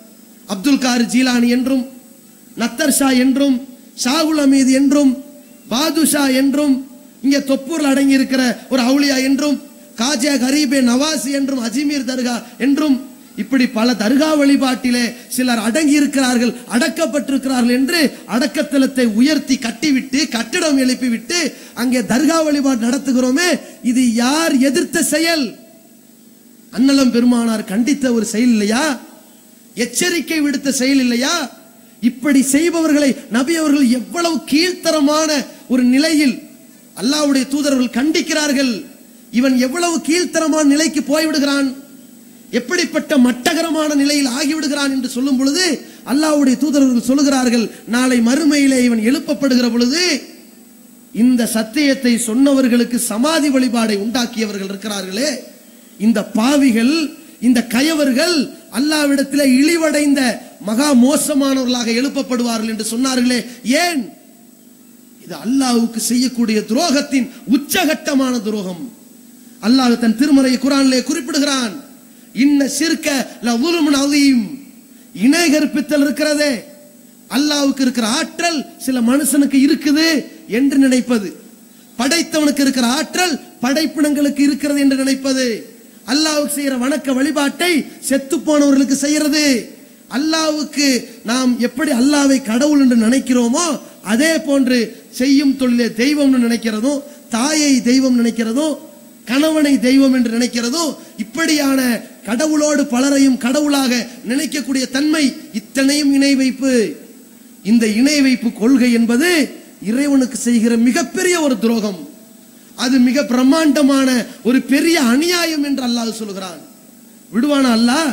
அப்துல் கார் ஜீலானி என்றும் நத்தர் ஷா என்றும் ஷாகுல் அமீது என்றும் பாதுஷா என்றும் இங்கே தொப்பூர்ல அடங்கி இருக்கிற ஒரு அவுலியா என்றும் காஜா கரீபே நவாசி என்றும் அஜ்மீர் தர்கா என்றும் இப்படி பல தர்கா வழிபாட்டிலே சிலர் அடங்கி இருக்கிறார்கள் அடக்கப்பட்டிருக்கிறார்கள் என்று அடக்கத்தலத்தை உயர்த்தி கட்டிவிட்டு கட்டிடம் எழுப்பிவிட்டு அங்கே தர்கா வழிபாடு நடத்துகிறோமே இது யார் எதிர்த்த செயல் அன்னலம் பெருமானார் கண்டித்த ஒரு செயல் இல்லையா எச்சரிக்கை விடுத்த செயல் இல்லையா இப்படி செய்பவர்களை நபி அவர்கள் எவ்வளவு கீழ்த்தரமான ஒரு நிலையில் அல்லாஹ்வுடைய தூதர்கள் கண்டிக்கிறார்கள் இவன் எவ்வளவு கீழ்த்தரமான நிலைக்கு போய்விடுகிறான் எப்படிப்பட்ட மட்டகரமான நிலையில் ஆகிவிடுகிறான் என்று சொல்லும் பொழுது அல்லாஹ்வுடைய தூதர்கள் சொல்லுகிறார்கள் நாளை மறுமையிலே இவன் எழுப்பப்படுகிற பொழுது இந்த சத்தியத்தை சொன்னவர்களுக்கு சமாதி வழிபாடை உண்டாக்கியவர்கள் இருக்கிறார்களே இந்த பாவிகள் இந்த கயவர்கள் அல்லாவிடத்திலே இழிவடைந்த மகா மோசமானவர்களாக எழுப்பப்படுவார்கள் என்று சொன்னார்களே ஏன் இது அல்லாஹ்வுக்கு செய்யக்கூடிய துரோகத்தின் உச்சகட்டமான துரோகம் அல்லாஹ் தன் திருமறை குரானிலே குறிப்பிடுகிறான் இன்ன சிற்க லவுலுமுன் அதீம் இணை கற்பித்தல் இருக்கிறதே அல்லாஹ்வுக்கு இருக்கிற ஆற்றல் சில மனுஷனுக்கு இருக்குது என்று நினைப்பது படைத்தவனுக்கு இருக்கிற ஆற்றல் படைப்பினங்களுக்கு இருக்கிறது என்று நினைப்பது அல்லாஹ்வுக்கு செய்யற வணக்க வழிபாட்டை செத்து போனவர்களுக்கு செய்யறது அல்லாஹ்வுக்கு நாம் எப்படி அல்லாஹ்வை கடவுள் என்று நினைக்கிறோமோ அதே போன்று செய்யும் தொழிலே தெய்வம்னு நினைக்கிறதும் தாயை தெய்வம் நினைக்கிறதும் கணவனை தெய்வம் என்று நினைக்கிறதும் இப்படியான கடவுளோடு பலரையும் கடவுளாக நினைக்கக்கூடிய தன்மை இத்தனையும் இணை வைப்பு இந்த இணை வைப்பு கொள்கை என்பது இறைவனுக்கு செய்கிற மிகப்பெரிய ஒரு துரோகம் அது மிக பிரம்மாண்டமான ஒரு பெரிய அநியாயம் என்று அல்லாஹ் சொல்கிறான் விடுவானா அல்லாஹ்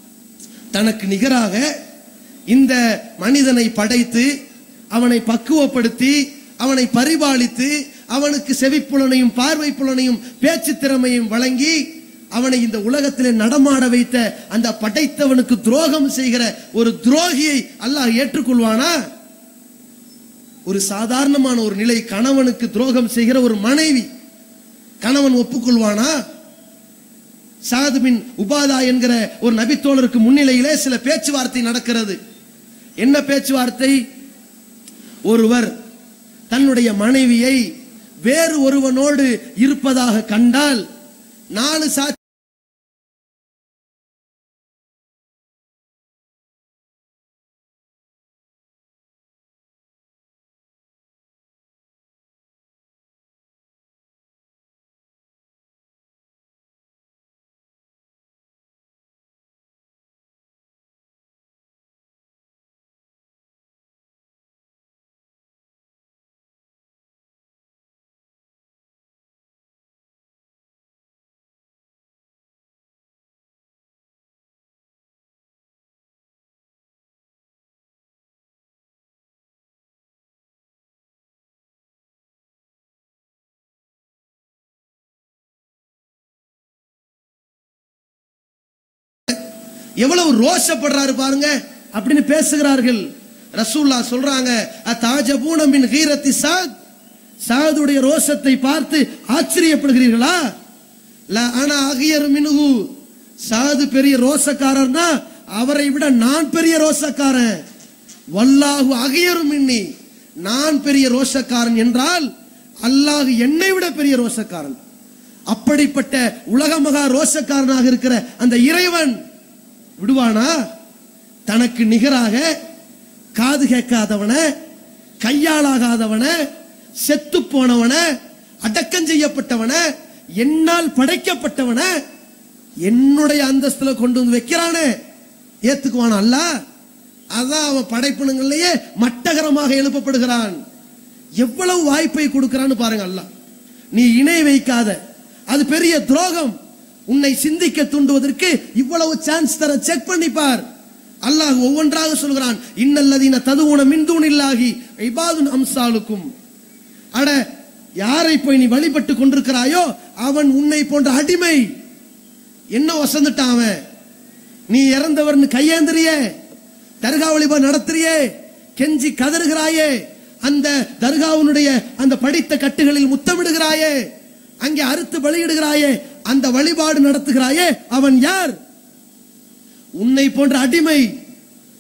தனக்கு நிகராக இந்த மனிதனை படைத்து அவனை பக்குவப்படுத்தி அவனை பரிபாலித்து அவனுக்கு செவிப்புலனையும் பார்வை புலனையும் பேச்சு திறமையும் வழங்கி அவனை இந்த உலகத்திலே நடமாட வைத்த அந்த படைத்தவனுக்கு துரோகம் செய்கிற ஒரு துரோகியை அல்லாஹ் ஏற்றுக்கொள்வானா ஒரு சாதாரணமான ஒரு நிலை கணவனுக்கு துரோகம் செய்கிற ஒரு மனைவி கணவன் ஒப்புக்கொள்வானா சாது பின் உபாதா என்கிற ஒரு நபித்தோழருக்கு முன்னிலையிலே சில பேச்சுவார்த்தை நடக்கிறது என்ன பேச்சுவார்த்தை ஒருவர் தன்னுடைய மனைவியை வேறு ஒருவனோடு இருப்பதாக கண்டால் நாலு சாட்சி எவ்வளவு ரோஷப்படுறாரு பாருங்க அப்படின்னு பேசுகிறார்கள் ரசூல்லா சொல்றாங்க தாஜபூன மின் ஹீரத்தி சாத் சாதுடைய ரோஷத்தை பார்த்து ஆச்சரியப்படுகிறீர்களா ல ஆனா அகியர் மினுகு சாது பெரிய ரோசக்காரர்னா அவரை விட நான் பெரிய ரோசக்காரன் வல்லாஹு அகியரும் மின்னி நான் பெரிய ரோஷக்காரன் என்றால் அல்லாஹ் என்னை விட பெரிய ரோஷக்காரன் அப்படிப்பட்ட உலக மகா ரோஷக்காரனாக இருக்கிற அந்த இறைவன் விடுவானா தனக்கு நிகராக காது கேட்காதவன கையாளாகாதவன செத்து போனவன அடக்கம் செய்யப்பட்டவன என்னால் படைக்கப்பட்டவன என்னுடைய அந்தஸ்துல கொண்டு வந்து வைக்கிறானே ஏத்துக்குவானா அல்ல அதான் அவன் படைப்பினங்கள்லயே மட்டகரமாக எழுப்பப்படுகிறான் எவ்வளவு வாய்ப்பை கொடுக்கிறான்னு பாருங்க அல்லாஹ் நீ இணை வைக்காத அது பெரிய துரோகம் உன்னை சிந்திக்க தூண்டுவதற்கு இவ்வளவு சான்ஸ் தர செக் பண்ணி பார் அல்லாஹ் ஒவ்வொன்றாக சொல்கிறான் இன்னல்லதீன ததுவுன மின்தூனில்லாகி இபாதுன் அம்சாலுக்கும் அட யாரை போய் நீ வழிபட்டு கொண்டிருக்கிறாயோ அவன் உன்னை போன்ற அடிமை என்ன வசந்துட்டான் அவன் நீ இறந்தவர்னு கையேந்திரியே தர்கா வழிபாடு நடத்துறியே கெஞ்சி கதறுகிறாயே அந்த தர்காவுனுடைய அந்த படித்த கட்டுகளில் முத்தமிடுகிறாயே அங்கே அறுத்து பலியிடுகிறாயே அந்த வழிபாடு நடத்துகிறாயே அவன் யார் உன்னை போன்ற அடிமை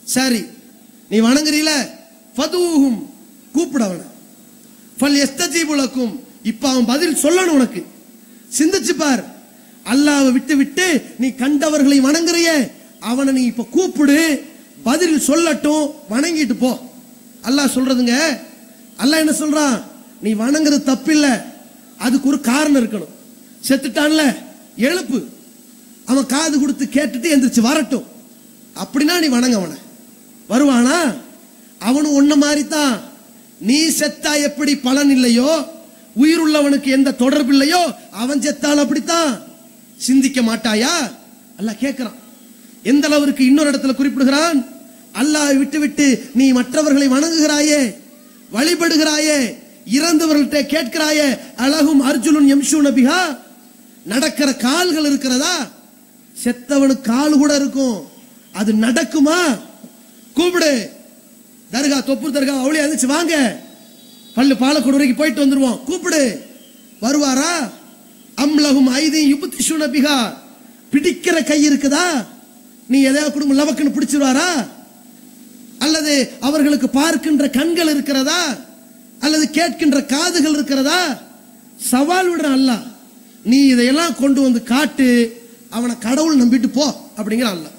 சரி நீ வணங்குறீல ஃபதூஹும் கூப்பிட அவனை ஃபல் எஸ்தஜீபுலக்கும் இப்ப அவன் பதில் சொல்லணும் உனக்கு சிந்திச்சு பார் அல்லாஹ்வை விட்டு விட்டு நீ கண்டவர்களை வணங்குறியே அவனை நீ இப்ப கூப்பிடு பதில் சொல்லட்டும் வணங்கிட்டு போ அல்லாஹ் சொல்றதுங்க அல்லாஹ் என்ன சொல்றான் நீ வணங்குறது தப்பில்ல அதுக்கு ஒரு காரணம் இருக்கணும் செத்துட்டான்ல எழுப்பு அவன் காது கொடுத்து கேட்டுட்டு எந்திரிச்சு வரட்டும் அப்படின்னா நீ வணங்க அவனை வருவானா அவனும் ஒன்ன மாதிரி தான் நீ செத்தா எப்படி பலன் இல்லையோ உயிர் உள்ளவனுக்கு எந்த தொடர்பு இல்லையோ அவன் செத்தால் அப்படித்தான் சிந்திக்க மாட்டாயா அல்லாஹ் கேட்கிறான் எந்த அளவிற்கு இன்னொரு இடத்துல குறிப்பிடுகிறான் அல்லாஹ் விட்டு விட்டு நீ மற்றவர்களை வணங்குகிறாயே வழிபடுகிறாயே இறந்தவர்கள்ட்ட கேட்கிறாயே அழகும் அர்ஜுனன் எம்ஷு நபிகா நடக்கிற கால்கள் இருக்கிறதா செத்தவனுக்கு கால் கூட இருக்கும் அது நடக்குமா கூப்பிடு தர்கா தொப்பூர் தர்கா அவளே அதிச்சு வாங்க பல்லு பாலக்கோடு வரைக்கும் போயிட்டு வந்துருவோம் கூப்பிடு வருவாரா அம்லகும் ஐதி யுபத்தி சுனபிகா பிடிக்கிற கை இருக்குதா நீ எதையாவது குடும்பம் லவக்குன்னு பிடிச்சிருவாரா அல்லது அவர்களுக்கு பார்க்கின்ற கண்கள் இருக்கிறதா அல்லது கேட்கின்ற காதுகள் இருக்கிறதா சவால் விடுறான் அல்லாஹ் நீ இதையெல்லாம் கொண்டு வந்து காட்டு அவனை கடவுள் நம்பிட்டு போ அப்படிங்கிற அல்லாஹ்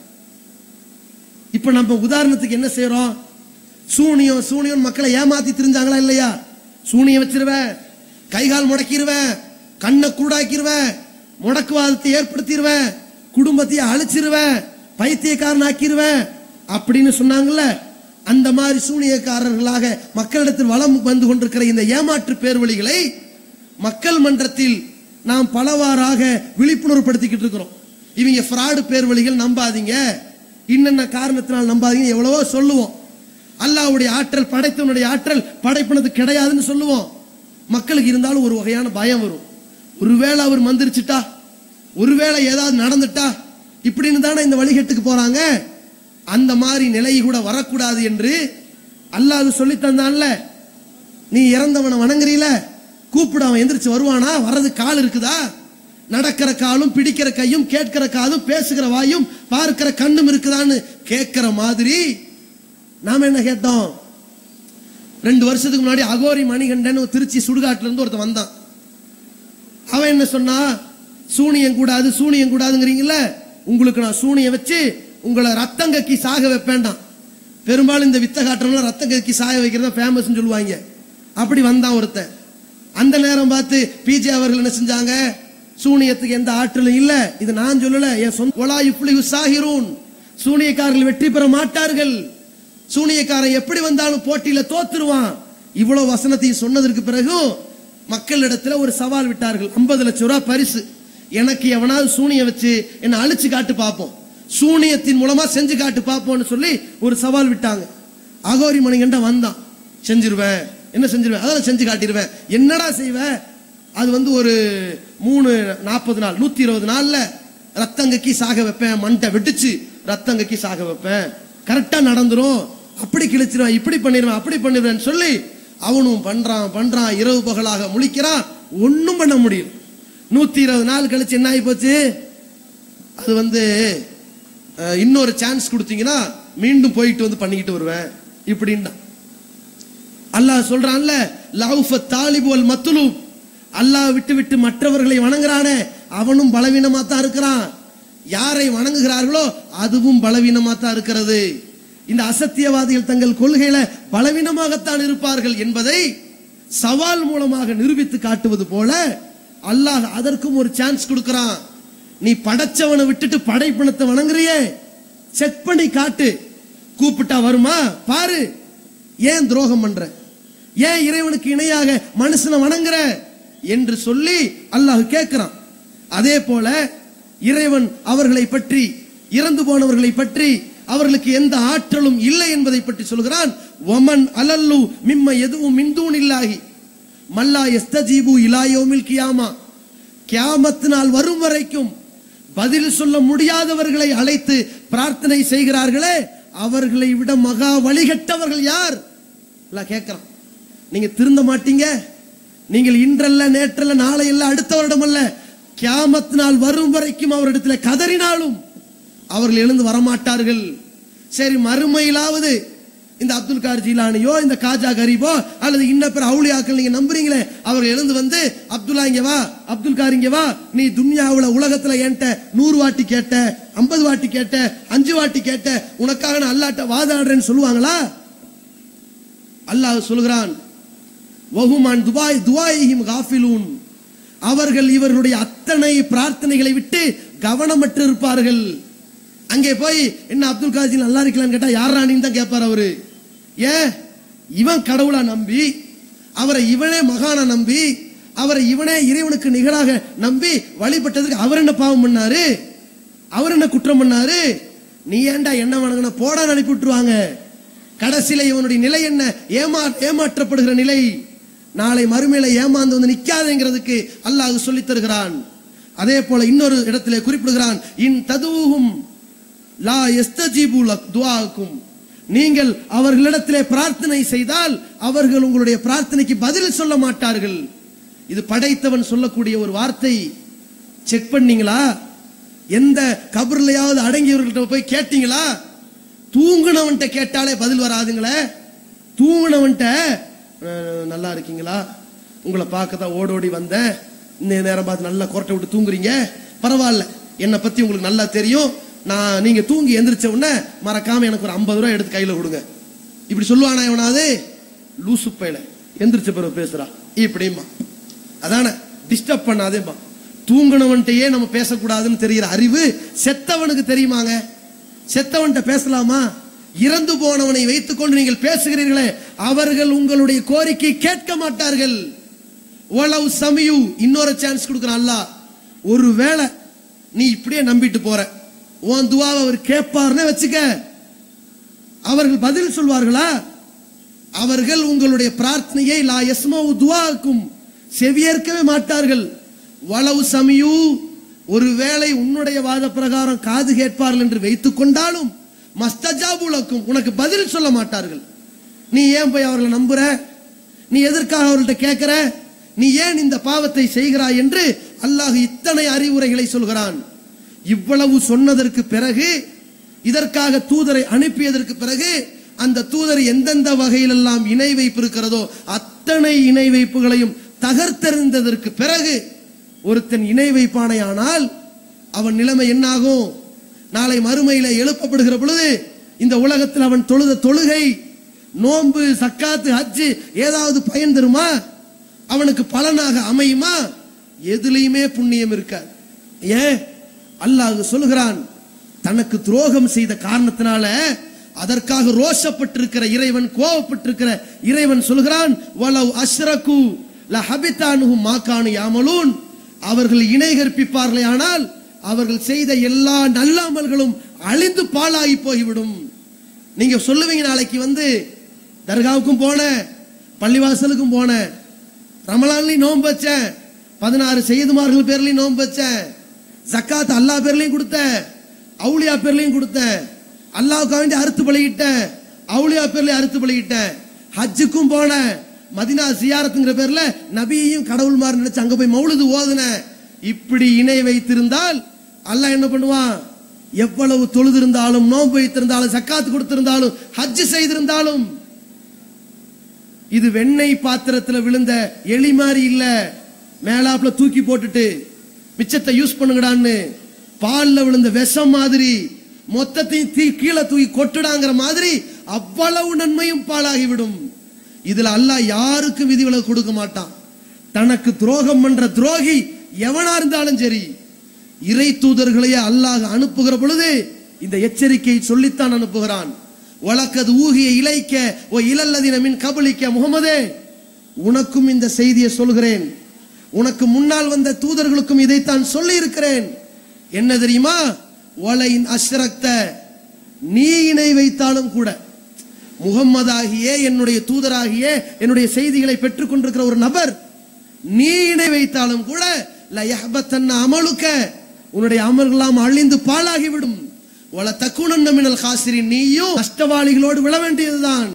இப்ப நம்ம உதாரணத்துக்கு என்ன செய்யறோம் சூனியம் சூனியம் மக்களை ஏமாத்தி திரிஞ்சாங்களா இல்லையா சூனியம் வச்சிருவேன் கைகால் முடக்கிடுவேன் கண்ணை கூடாக்கிடுவேன் முடக்குவாதத்தை ஏற்படுத்திடுவேன் குடும்பத்தையே அழிச்சிருவேன் பைத்தியக்காரன் ஆக்கிடுவேன் அப்படின்னு சொன்னாங்கல்ல அந்த மாதிரி சூனியக்காரர்களாக மக்களிடத்தில் வளம் வந்து கொண்டிருக்கிற இந்த ஏமாற்று பேர்வழிகளை மக்கள் மன்றத்தில் நாம் பலவாறாக விழிப்புணர்வுபடுத்திக்கிட்டு இருக்கிறோம் இவங்க ஃப்ராடு பேர்வழிகள் நம்பாதீங்க இன்னென்ன காரணத்தினால் நம்பாதீங்க எவ்வளவோ சொல்லுவோம் அல்லாஹ்வுடைய ஆற்றல் படைத்தவனுடைய ஆற்றல் படைப்பினது கிடையாதுன்னு சொல்லுவோம் மக்களுக்கு இருந்தாலும் ஒரு வகையான பயம் வரும் ஒருவேளை அவர் மந்திரிச்சிட்டா ஒருவேளை ஏதாவது நடந்துட்டா இப்படின்னு தானே இந்த வழிகட்டுக்கு போறாங்க அந்த மாதிரி நிலை கூட வரக்கூடாது என்று அல்லாஹ் சொல்லி தந்தான்ல நீ இறந்தவனை வணங்குறீல கூப்பிடு அவன் எந்திரிச்சு வருவானா வர்றது கால் இருக்குதா நடக்கிற காலும் பிடிக்கிற கையும் கேட்கிற காதும் பேசுகிற வாயும் பார்க்கிற கண்ணும் இருக்குதான்னு கேட்கிற மாதிரி நாம என்ன கேட்டோம் ரெண்டு வருஷத்துக்கு முன்னாடி அகோரி மணிகண்டன் ஒரு திருச்சி சுடுகாட்டுல இருந்து ஒருத்தன் வந்தான் அவன் என்ன சொன்னா சூனியம் கூடாது சூனியம் கூடாதுங்கிறீங்கல்ல உங்களுக்கு நான் சூனியம் வச்சு உங்களை ரத்தம் கக்கி சாக வைப்பேன்டான் பெரும்பாலும் இந்த வித்த காட்டுறவங்க ரத்தம் கக்கி சாக வைக்கிறதா ஃபேமஸ்னு சொல்லுவாங்க அப்படி வந்தான் ஒருத்தன் அந்த நேரம் பார்த்து பிஜே அவர்கள் என்ன செஞ்சாங்க சூனியத்துக்கு எந்த ஆற்றலும் இல்ல இது நான் சொல்லல என் சொந்த ஒலா இப்ளி சாகிரூன் சூனியக்காரர்கள் வெற்றி பெற மாட்டார்கள் சூனியக்காரன் எப்படி வந்தாலும் போட்டியில தோத்துருவான் இவ்வளவு வசனத்தையும் சொன்னதற்கு பிறகு மக்களிடத்துல ஒரு சவால் விட்டார்கள் 50 லட்சம் ரூபாய் பரிசு எனக்கு எவனாவது சூனிய வச்சு என்ன அழிச்சு காட்டு பார்ப்போம் சூனியத்தின் மூலமா செஞ்சு காட்டு பார்ப்போம்னு சொல்லி ஒரு சவால் விட்டாங்க அகோரி மணிகண்ட வந்தான் செஞ்சிருவேன் என்ன செஞ்சிருவேன் அதெல்லாம் செஞ்சு காட்டிடுவேன் என்னடா செய்வேன் அது வந்து ஒரு மூணு நாற்பது நாள் நூத்தி இருபது நாள்ல ரத்தங்கக்கி சாக வைப்பேன் மண்டை வெடிச்சு ரத்தங்கக்கி சாக வைப்பேன் கரெக்டா நடந்துரும் அப்படி கிழிச்சிருவேன் இப்படி பண்ணிடுவேன் அப்படி பண்ணிடுவேன் சொல்லி அவனும் பண்றான் பண்றான் இரவு பகலாக முழிக்கிறான் ஒண்ணும் பண்ண முடியல நூத்தி இருபது நாள் கழிச்சு என்ன ஆகி போச்சு அது வந்து அஹ், இன்னொரு சான்ஸ் கொடுத்தீங்கன்னா மீண்டும் போயிட்டு வந்து பண்ணிக்கிட்டு வருவேன் இப்படின்னா அல்லாஹ் சொல்றான்ல லவ்ஃப தாலிபு வல் மத்லூப் அல்லாஹ் விட்டு விட்டு மற்றவர்களை வணங்குறானே அவனும் பலவீனமா தான் இருக்கிறான் யாரை வணங்குகிறார்களோ அதுவும் பலவீனமா தான் இருக்கிறது இந்த அசத்தியவாதிகள் தங்கள் கொள்கையில பலவீனமாகத்தான் இருப்பார்கள் என்பதை சவால் மூலமாக நிரூபித்து காட்டுவது போல அல்லாஹ் அதற்கும் ஒரு சான்ஸ் கொடுக்கிறான் நீ படைச்சவனை விட்டுட்டு படைப்பினத்தை வணங்குறியே செக் பண்ணி காட்டு கூப்பிட்டா வருமா பாரு ஏன் துரோகம் பண்ற ஏன் இறைவனுக்கு இணையாக மனுஷனை வணங்குற என்று சொல்லி அல்லாஹ் கேட்கிறான் அதே போல இறைவன் அவர்களை பற்றி இறந்து போனவர்களை பற்றி அவர்களுக்கு எந்த ஆற்றலும் இல்லை என்பதை பற்றி சொல்கிறான் ஒமன் அலல்லு மிம்ம எதுவும் மிந்தூன் இல்லாகி மல்லா எஸ்தஜீபு இலாயோமில் கியாமா கியாமத்து நாள் வரும் வரைக்கும் பதில் சொல்ல முடியாதவர்களை அழைத்து பிரார்த்தனை செய்கிறார்களே அவர்களை விட மகா வழிகட்டவர்கள் யார் எல்லாம் கேட்கிறான் நீங்க திருந்த மாட்டீங்க நீங்கள் இன்றல்ல நேற்றல்ல நாளை அல்ல அடுத்த வருடம் அல்ல கியாமத் நாள் வரும் வரைக்கும் அவரிடத்தில் கதறினாலும் அவர்கள் எழுந்து வரமாட்டார்கள் சரி மறுமையிலாவது இந்த அப்துல் கார் ஜீலானியோ இந்த காஜா கரீபோ அல்லது இன்ன பிற அவுளியாக்கள் நீங்க நம்புறீங்களே அவர் எழுந்து வந்து அப்துல்லா இங்க வா அப்துல் கார் இங்க வா நீ துன்யாவுல உலகத்துல என்கிட்ட நூறு வாட்டி கேட்ட ஐம்பது வாட்டி கேட்ட அஞ்சு வாட்டி கேட்ட உனக்காக நான் அல்லாட்ட வாதாடுறேன்னு சொல்லுவாங்களா அல்லாஹ் சொல்கிறான் வஹுமான் துபாய் துவாயிஹிம் காஃபிலூன் அவர்கள் இவர்களுடைய அத்தனை பிரார்த்தனைகளை விட்டு கவனமற்று இருப்பார்கள் அங்கே போய் என்ன அப்துல் காஜி நல்லா இருக்கலாம்னு கேட்டா யார் ராணின்னு தான் கேட்பார் அவரு ஏன் இவன் கடவுளா நம்பி அவரை இவனே மகானா நம்பி அவரை இவனே இறைவனுக்கு நிகராக நம்பி வழிபட்டதுக்கு அவர் என்ன பாவம் பண்ணாரு அவர் என்ன குற்றம் பண்ணாரு நீ ஏன்டா என்ன வணங்கின போடா அனுப்பி விட்டுருவாங்க கடைசியில இவனுடைய நிலை என்ன ஏமா ஏமாற்றப்படுகிற நிலை நாளை மறுமையில ஏமாந்து வந்து நிக்காதேங்கிறதுக்கு அல்லாஹ் சொல்லித் தருகிறான் அதே போல இன்னொரு இடத்திலே குறிப்பிடுகிறான் இன் ததுவும் லா எஸ்தஜீபு லக் துஆக்கும் நீங்கள் அவர்களிடத்திலே பிரார்த்தனை செய்தால் அவர்கள் உங்களுடைய பிரார்த்தனைக்கு பதில் சொல்ல மாட்டார்கள் இது படைத்தவன் சொல்லக்கூடிய ஒரு வார்த்தை செக் பண்ணீங்களா எந்த கபர்லையாவது அடங்கியவர்கள்ட்ட போய் கேட்டீங்களா தூங்குனவன்ட்ட கேட்டாலே பதில் வராதுங்களே தூங்குனவன்ட்ட "அஹ், நல்லா இருக்கீங்களா உங்களை பார்க்க தான் ஓடோடி வந்தேன் இந்த நேரம் பார்த்து நல்லா கொரட்டை விட்டு தூங்குறீங்க பரவாயில்ல என்னை பத்தி உங்களுக்கு நல்லா தெரியும் நான் நீங்க தூங்கி எந்திரிச்ச உடனே மறக்காம எனக்கு ஒரு ஐம்பது ரூபாய் எடுத்து கையில கொடுங்க இப்படி சொல்லுவானா எவனாவது லூசு பையல எந்திரிச்ச பிறகு பேசுறா இப்படிமா அதானே டிஸ்டர்ப் பண்ணாதேப்பா தூங்குனவன்ட்டையே நம்ம பேசக்கூடாதுன்னு தெரிகிற அறிவு செத்தவனுக்கு தெரியுமாங்க செத்தவன்ட்ட பேசலாமா இறந்து போனவனை வைத்துக்கொண்டு நீங்கள் பேசுகிறீர்களே அவர்கள் உங்களுடைய கோரிக்கை கேட்க மாட்டார்கள் ஓலவ் சமியு இன்னொரு சான்ஸ் கொடுக்குறான் அல்லாஹ் ஒருவேளை நீ இப்படியே நம்பிட்டு போற உன் துவாவை அவர் கேட்பார்னே வச்சுக்க அவர்கள் பதில் சொல்வார்களா அவர்கள் உங்களுடைய பிரார்த்தனையை லா யஸ்மவு துவாக்கும் செவியேற்கவே மாட்டார்கள் வளவு சமியு ஒருவேளை உன்னுடைய வாத பிரகாரம் காது கேட்பார்கள் என்று வைத்துக் கொண்டாலும் மஸ்தஜாபுலக்கும் உனக்கு பதில் சொல்ல மாட்டார்கள் நீ ஏன் போய் அவர்களை நம்புற நீ எதற்காக அவர்கள்ட்ட கேட்கிற நீ ஏன் இந்த பாவத்தை செய்கிறாய் என்று அல்லாஹ் இத்தனை அறிவுரைகளை சொல்கிறான் இவ்வளவு சொன்னதற்கு பிறகு இதற்காக தூதரை அனுப்பியதற்கு பிறகு அந்த தூதர் எந்தெந்த வகையிலெல்லாம் இணை வைப்பு இருக்கிறதோ அத்தனை இணை வைப்புகளையும் தகர்த்தெறிந்ததற்கு பிறகு ஒருத்தன் இணை வைப்பானையானால் அவன் நிலைமை என்னாகும் நாளை மறுமையில எழுப்பப்படுகிற பொழுது இந்த உலகத்தில் அவன் தொழுத தொழுகை நோன்பு சக்காத்து ஹஜ்ஜு ஏதாவது பயன் தருமா அவனுக்கு பலனாக அமையுமா எதுலையுமே புண்ணியம் இருக்காது ஏன் அல்லாஹ் சொல்லுகிறான் தனக்கு துரோகம் செய்த காரணத்தினால அதற்காக ரோஷப்பட்டிருக்கிற இறைவன் கோவப்பட்டிருக்கிற இறைவன் சொல்கிறான் வலவ் அஷ்ரகு லஹபிதானுஹு மாகானு யாமலூன் அவர்கள் இணை கற்பிப்பார்களே ஆனால் அவர்கள் செய்த எல்லா நல்ல அமல்களும் அழிந்து பாழாகி போய்விடும் நீங்க சொல்லுவீங்க நாளைக்கு வந்து தர்காவுக்கும் போனேன் பள்ளிவாசலுக்கும் போனேன் ரமலான்லயும் நோன்பு வச்சேன் பதினாறு செய்துமார்கள் பேர்லயும் நோன்பு வச்சேன் ஜக்காத் அல்லா பேர்லயும் கொடுத்தேன் அவுளியா பேர்லயும் கொடுத்தேன் அல்லாவுக்கு வேண்டி அறுத்து பழகிட்டேன் அவுளியா பேர்லயும் அறுத்து பழகிட்டேன் ஹஜ்ஜுக்கும் போனேன் மதினா சியாரத்துங்கிற பேர்ல நபியையும் கடவுள் மாதிரி நினைச்சு அங்க போய் மௌலுது ஓதுனேன் இப்படி இணை வைத்திருந்தால் அல்லாஹ் என்ன பண்ணுவான் எவ்வளவு தொழுது இருந்தாலும் நோன்பு வைத்திருந்தாலும் சக்காத்து கொடுத்திருந்தாலும் ஹஜ் செய்திருந்தாலும் இது வெண்ணெய் பாத்திரத்துல விழுந்த எலி மாதிரி இல்ல மேலாப்புல தூக்கி போட்டுட்டு மிச்சத்தை யூஸ் பண்ணுங்கடான்னு பால்ல விழுந்த விஷம் மாதிரி மொத்தத்தையும் தீ கீழே தூக்கி கொட்டுடாங்கிற மாதிரி அவ்வளவு நன்மையும் பாழாகிவிடும் இதுல அல்லாஹ் யாருக்கும் விதிவிலக்கு கொடுக்க மாட்டான் தனக்கு துரோகம் பண்ற துரோகி எவனா இருந்தாலும் சரி இறை தூதர்களையே அல்லாஹ் அனுப்புகிற பொழுது இந்த எச்சரிக்கையை சொல்லித்தான் அனுப்புகிறான் வழக்கது ஊகிய இலைக்க ஓ இலல்லதின மின் கபலிக்க முகமதே உனக்கும் இந்த செய்தியை சொல்கிறேன் உனக்கு முன்னால் வந்த தூதர்களுக்கும் இதைத்தான் சொல்லி இருக்கிறேன் என்ன தெரியுமா ஒலையின் அஷ்ரக்த நீ இணை வைத்தாலும் கூட முகம்மதாகிய என்னுடைய தூதராகிய என்னுடைய செய்திகளை பெற்றுக் கொண்டிருக்கிற ஒரு நபர் நீ இணை வைத்தாலும் கூட லயஹபத்தன்ன அமலுக்க உன்னுடைய அமல்களாம் அழிந்து பாழாகிவிடும் வல தக்குணன் மினல் காசிரின் நீயும் நஷ்டவாளிகளோடு விழ வேண்டியதுதான்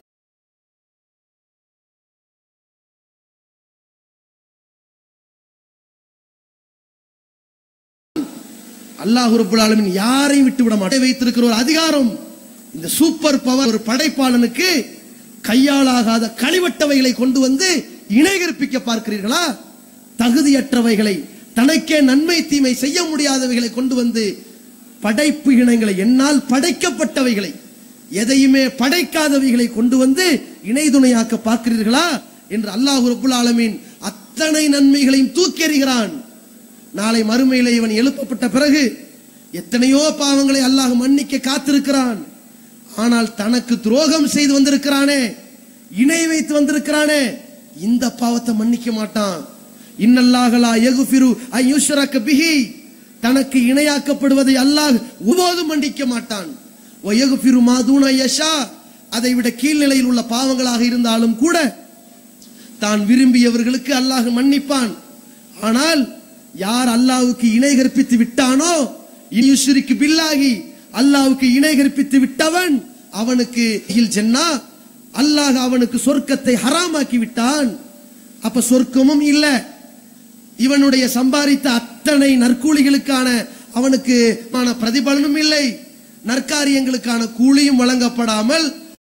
அல்லாஹ் ரப்புல் ஆலமீன் யாரையும் விட்டு விட மாட்டேன் வைத்திருக்கிற ஒரு அதிகாரம் இந்த சூப்பர் பவர் ஒரு படைப்பாளனுக்கு கையாளாகாத கழிவட்டவைகளை கொண்டு வந்து இணை கற்பிக்க பார்க்கிறீர்களா தகுதியற்றவைகளை தனக்கே நன்மை தீமை செய்ய முடியாதவைகளை கொண்டு வந்து படைப்பு இனங்களை என்னால் படைக்கப்பட்டவைகளை எதையுமே படைக்காதவைகளை கொண்டு வந்து இணை துணையாக்க பார்க்கிறீர்களா என்று அல்லாஹ் ரப்புல் ஆலமீன் அத்தனை நன்மைகளையும் தூக்கி எறிகிறான் நாளை மறுமையிலே இவன் எழுப்பப்பட்ட பிறகு எத்தனையோ பாவங்களை அல்லாஹ் மன்னிக்க காத்திருக்கிறான் ஆனால் தனக்கு துரோகம் செய்து வந்திருக்கிறானே இணை வைத்து வந்திருக்கிறானே இந்த பாவத்தை மன்னிக்க மாட்டான் இன்னல்லாஹலா யகுஃபிரு ஐயுஷ்ரக பிஹி தனக்கு இணையாக்கப்படுவதை அல்லாஹ் ஒருபோதும் மன்னிக்க மாட்டான் ஒயகுஃபிரு மாதூன யஷா அதை விட கீழ்நிலையில் உள்ள பாவங்களாக இருந்தாலும் கூட தான் விரும்பியவர்களுக்கு அல்லாஹ் மன்னிப்பான் ஆனால் யார் அல்லாஹ்வுக்கு இணை கற்பித்து விட்டானோ இனியுஷிரிக்கு பில்லாகி அல்லாஹ்வுக்கு இணை கற்பித்து விட்டவன் அவனுக்கு இல் ஜன்னா அல்லாஹ் அவனுக்கு சொர்க்கத்தை ஹராமாக்கி விட்டான் அப்ப சொர்க்கமும் இல்ல இவனுடைய சம்பாதித்த அத்தனை நற்கூலிகளுக்கான அவனுக்கு ஆன பிரதிபலனும் இல்லை நற்காரியங்களுக்கான கூலியும் வழங்கப்படாமல்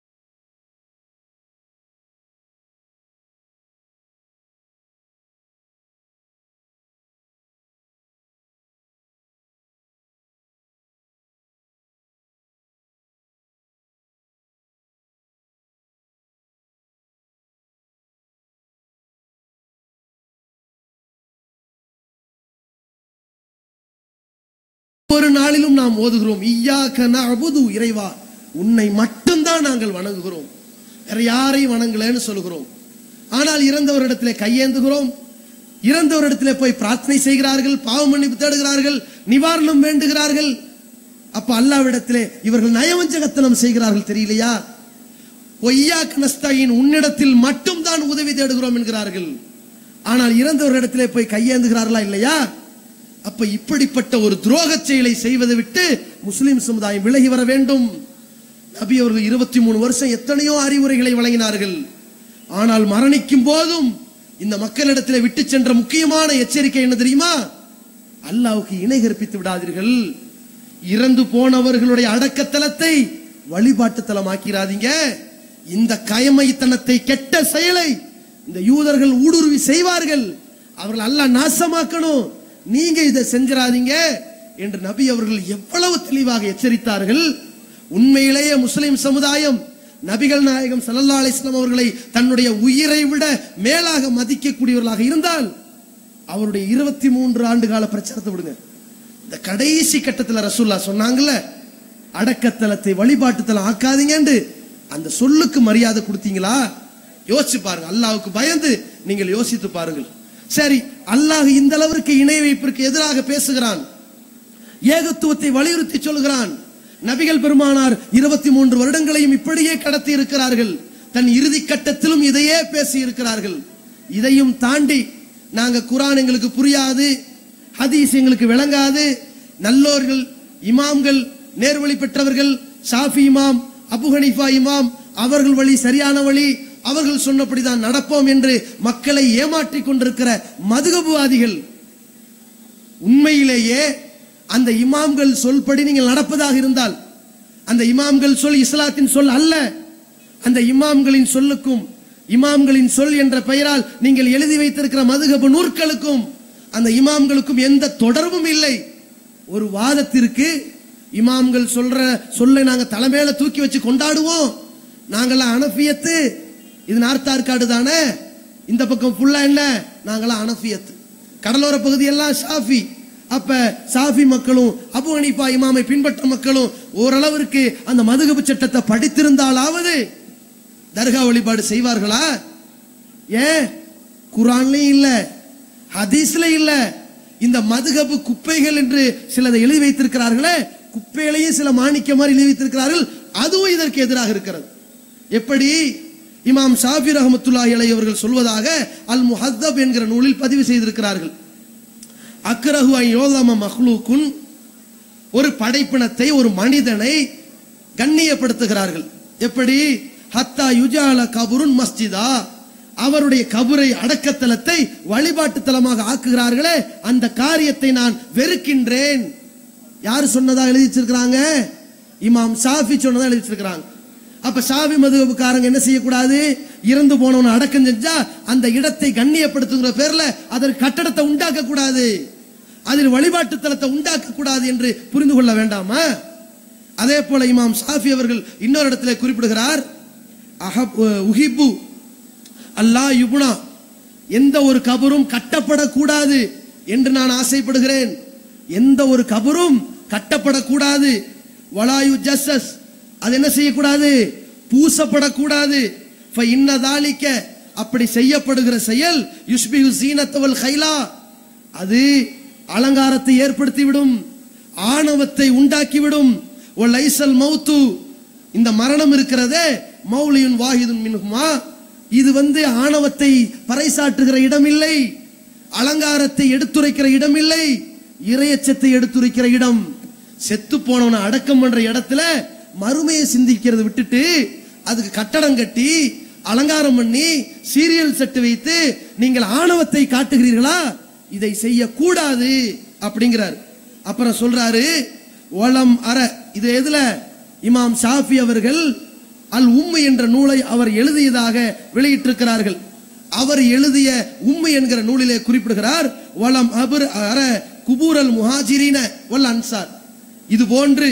ஒவ்வொரு நாளிலும் நாம் ஓதுகிறோம் ஈயாக்க நஅபுது இறைவா உன்னை மட்டும்தான் நாங்கள் வணங்குகிறோம் வேற யாரையும் வணங்கலன்னு சொல்லுகிறோம் ஆனால் இறந்தவரிடத்திலே கையேந்துகிறோம் இறந்தவரிடத்திலே போய் பிரார்த்தனை செய்கிறார்கள் பாவ மன்னிப்பு தேடுகிறார்கள் நிவாரணம் வேண்டுகிறார்கள் அப்ப அல்லாவிடத்திலே இவர்கள் நயவஞ்சகத்தனம் செய்கிறார்கள் தெரியலையா ஒய்யாக் நஸ்தாயின் உன்னிடத்தில் மட்டும்தான் உதவி தேடுகிறோம் என்கிறார்கள் ஆனால் இறந்தவரிடத்திலே போய் கையேந்துகிறார்களா இல்லையா அப்ப இப்படிப்பட்ட ஒரு துரோக செயலை செய்வதை விட்டு முஸ்லிம் சமுதாயம் விலகி வர வேண்டும் நபி அவர்கள் இருபத்தி மூணு வருஷம் எத்தனையோ அறிவுரைகளை வழங்கினார்கள் ஆனால் மரணிக்கும் போதும் இந்த மக்களிடத்தில் விட்டு சென்ற முக்கியமான எச்சரிக்கை என்ன தெரியுமா அல்லாவுக்கு இணை கற்பித்து விடாதீர்கள் இறந்து போனவர்களுடைய அடக்கத்தலத்தை வழிபாட்டு தலமாக்கிறாதீங்க இந்த கயமைத்தனத்தை கெட்ட செயலை இந்த யூதர்கள் ஊடுருவி செய்வார்கள் அவர்கள் அல்லாஹ் நாசமாக்கணும் நீங்க இதை செஞ்சிடாதீங்க என்று நபி அவர்கள் எவ்வளவு தெளிவாக எச்சரித்தார்கள் உண்மையிலேயே முஸ்லிம் சமுதாயம் நபிகள் நாயகம் ஸல்லல்லாஹு அலைஹி வஸல்லம் அவர்களை தன்னுடைய உயிரை விட மேலாக மதிக்கக்கூடியவர்களாக இருந்தால் அவருடைய இருபத்தி மூன்று ஆண்டு கால பிரச்சாரத்தை விடுங்க இந்த கடைசி கட்டத்துல ரசூல்லா சொன்னாங்கல்ல அடக்கத்தலத்தை வழிபாட்டுத்தலம் ஆக்காதீங்கன்னு அந்த சொல்லுக்கு மரியாதை கொடுத்தீங்களா யோசிச்சு பாருங்க அல்லாஹ்வுக்கு பயந்து நீங்கள் யோசித்து பாருங்கள் சரி அல்லாஹ் இந்த அளவிற்கு இணை வைப்பிற்கு எதிராக பேசுகிறான் ஏகத்துவத்தை வலியுறுத்தி சொல்கிறான் நபிகள் பெருமானார் இருபத்தி மூன்று வருடங்களையும் இப்படியே கடத்தி இருக்கிறார்கள் தன் இறுதி கட்டத்திலும் இதையே பேசி இருக்கிறார்கள் இதையும் தாண்டி நாங்க குரான் எங்களுக்கு புரியாது ஹதீஸ் எங்களுக்கு விளங்காது நல்லோர்கள் இமாம்கள் நேர்வழி பெற்றவர்கள் ஷாஃபி இமாம் அபு ஹனீஃபா இமாம் அவர்கள் வழி சரியான வழி அவர்கள் சொன்னபடிதான் நடப்போம் என்று மக்களை ஏமாற்றிக் கொண்டிருக்கிற மதுகபுவாதிகள் உண்மையிலேயே அந்த இமாம்கள் சொல்படி நீங்கள் நடப்பதாக இருந்தால் அந்த இமாம்கள் சொல் இஸ்லாத்தின் சொல் அல்ல அந்த இமாம்களின் சொல்லுக்கும் இமாம்களின் சொல் என்ற பெயரால் நீங்கள் எழுதி வைத்திருக்கிற மதுகபு நூற்களுக்கும் அந்த இமாம்களுக்கும் எந்த தொடர்பும் இல்லை ஒரு வாதத்திற்கு இமாம்கள் சொல்ற சொல்லை நாங்க தலைமையில தூக்கி வச்சு கொண்டாடுவோம் நாங்களாம் அனஃபியத்து இது நார்த் ஆற்காடு தானே இந்த பக்கம் ஃபுல்லா என்ன நாங்களாம் அனஃபியத்து கடலோர பகுதியெல்லாம் ஷாஃபி அப்ப சாஃபி மக்களும் அபு ஹனீஃபா இமாமை பின்பற்ற மக்களும் ஓரளவிற்கு அந்த மதுகபு சட்டத்தை படித்திருந்தாலாவது தர்கா வழிபாடு செய்வார்களா ஏன் குரான்லயும் இல்ல ஹதீஸ்ல இல்ல இந்த மதுகபு குப்பைகள் என்று சிலதை எழுதி வைத்திருக்கிறார்களே குப்பைகளையும் சில மாணிக்க மாதிரி எழுதி வைத்திருக்கிறார்கள் அதுவும் இதற்கு எதிராக இருக்கிறது எப்படி இமாம் ஷாஃபி ரஹமத்துல்லாஹி அலைஹி அவர்கள் சொல்வதாக அல் முஹத்தப் என்கிற நூலில் பதிவு செய்திருக்கிறார்கள் அக்ரஹு ஐ யோதம மஹ்லூக்குன் ஒரு படைப்பினத்தை ஒரு மனிதனை கண்ணியப்படுத்துகிறார்கள் எப்படி ஹத்தா யுஜால கபுருன் மஸ்ஜிதா அவருடைய கபுரை அடக்கத்தலத்தை வழிபாட்டு தலமாக ஆக்குகிறார்களே அந்த காரியத்தை நான் வெறுக்கின்றேன் யார் சொன்னதா எழுதி வச்சிருக்கிறாங்க இமாம் ஷாஃபி சொன்னதா எழுதி வச்சிருக்கிறாங்க அப்ப ஷாஃபி மதுகபுக்காரங்க என்ன செய்யக்கூடாது இறந்து போனவனை அடக்கம் செஞ்சா அந்த இடத்தை கண்ணியப்படுத்துங்கிற பேர்ல அதற்கு கட்டடத்தை உண்டாக்க கூடாது அதில் வழிபாட்டு தலத்தை உண்டாக்க கூடாது என்று புரிந்து கொள்ள வேண்டாமா அதே போல இமாம் ஷாஃபி அவர்கள் இன்னொரு இடத்துல குறிப்பிடுகிறார் அஹப் உஹிப்பு அல்லாஹ் யுபுனா எந்த ஒரு கபரும் கட்டப்படக்கூடாது என்று நான் ஆசைப்படுகிறேன் எந்த ஒரு கபரும் கட்டப்படக்கூடாது வலாயு ஜஸ்ஸஸ் அது என்ன செய்யக்கூடாது பூசப்படக்கூடாது ஃப இன்னதாலிக்க அப்படி செய்யப்படுகிற செயல் யுஷ்பிஹு சீனத்தவல் கைலா அது அலங்காரத்தை ஏற்படுத்திவிடும் ஆணவத்தை உண்டாக்கிவிடும் ஒ லைசல் மௌத்து இந்த மரணம் இருக்கிறதே மௌலியுன் வாஹிதுன் மின்ஹுமா இது வந்து ஆணவத்தை பறைசாற்றுகிற இடமில்லை அலங்காரத்தை எடுத்துரைக்கிற இடமில்லை இரையச்சத்தை எடுத்துரைக்கிற இடம் செத்து போனவனை அடக்கம் பண்ற இடத்துல மறுமையை சிந்திக்கிறத விட்டுட்டு அதுக்கு கட்டடம் கட்டி அலங்காரம் பண்ணி சீரியல் செட்டு வைத்து நீங்கள் ஆணவத்தை காட்டுகிறீர்களா இதை செய்யக்கூடாது அப்படிங்கிறார் அப்புறம் சொல்றாரு ஒலம் அற இது எதுல இமாம் ஷாஃபி அவர்கள் அல் உம்மு என்ற நூலை அவர் எழுதியதாக வெளியிட்டிருக்கிறார்கள் அவர் எழுதிய உம்மு என்கிற நூலிலே குறிப்பிடுகிறார் வலம் அபர் அற குபூரல் முஹாஜிரின வல் அன்சார் இது போன்று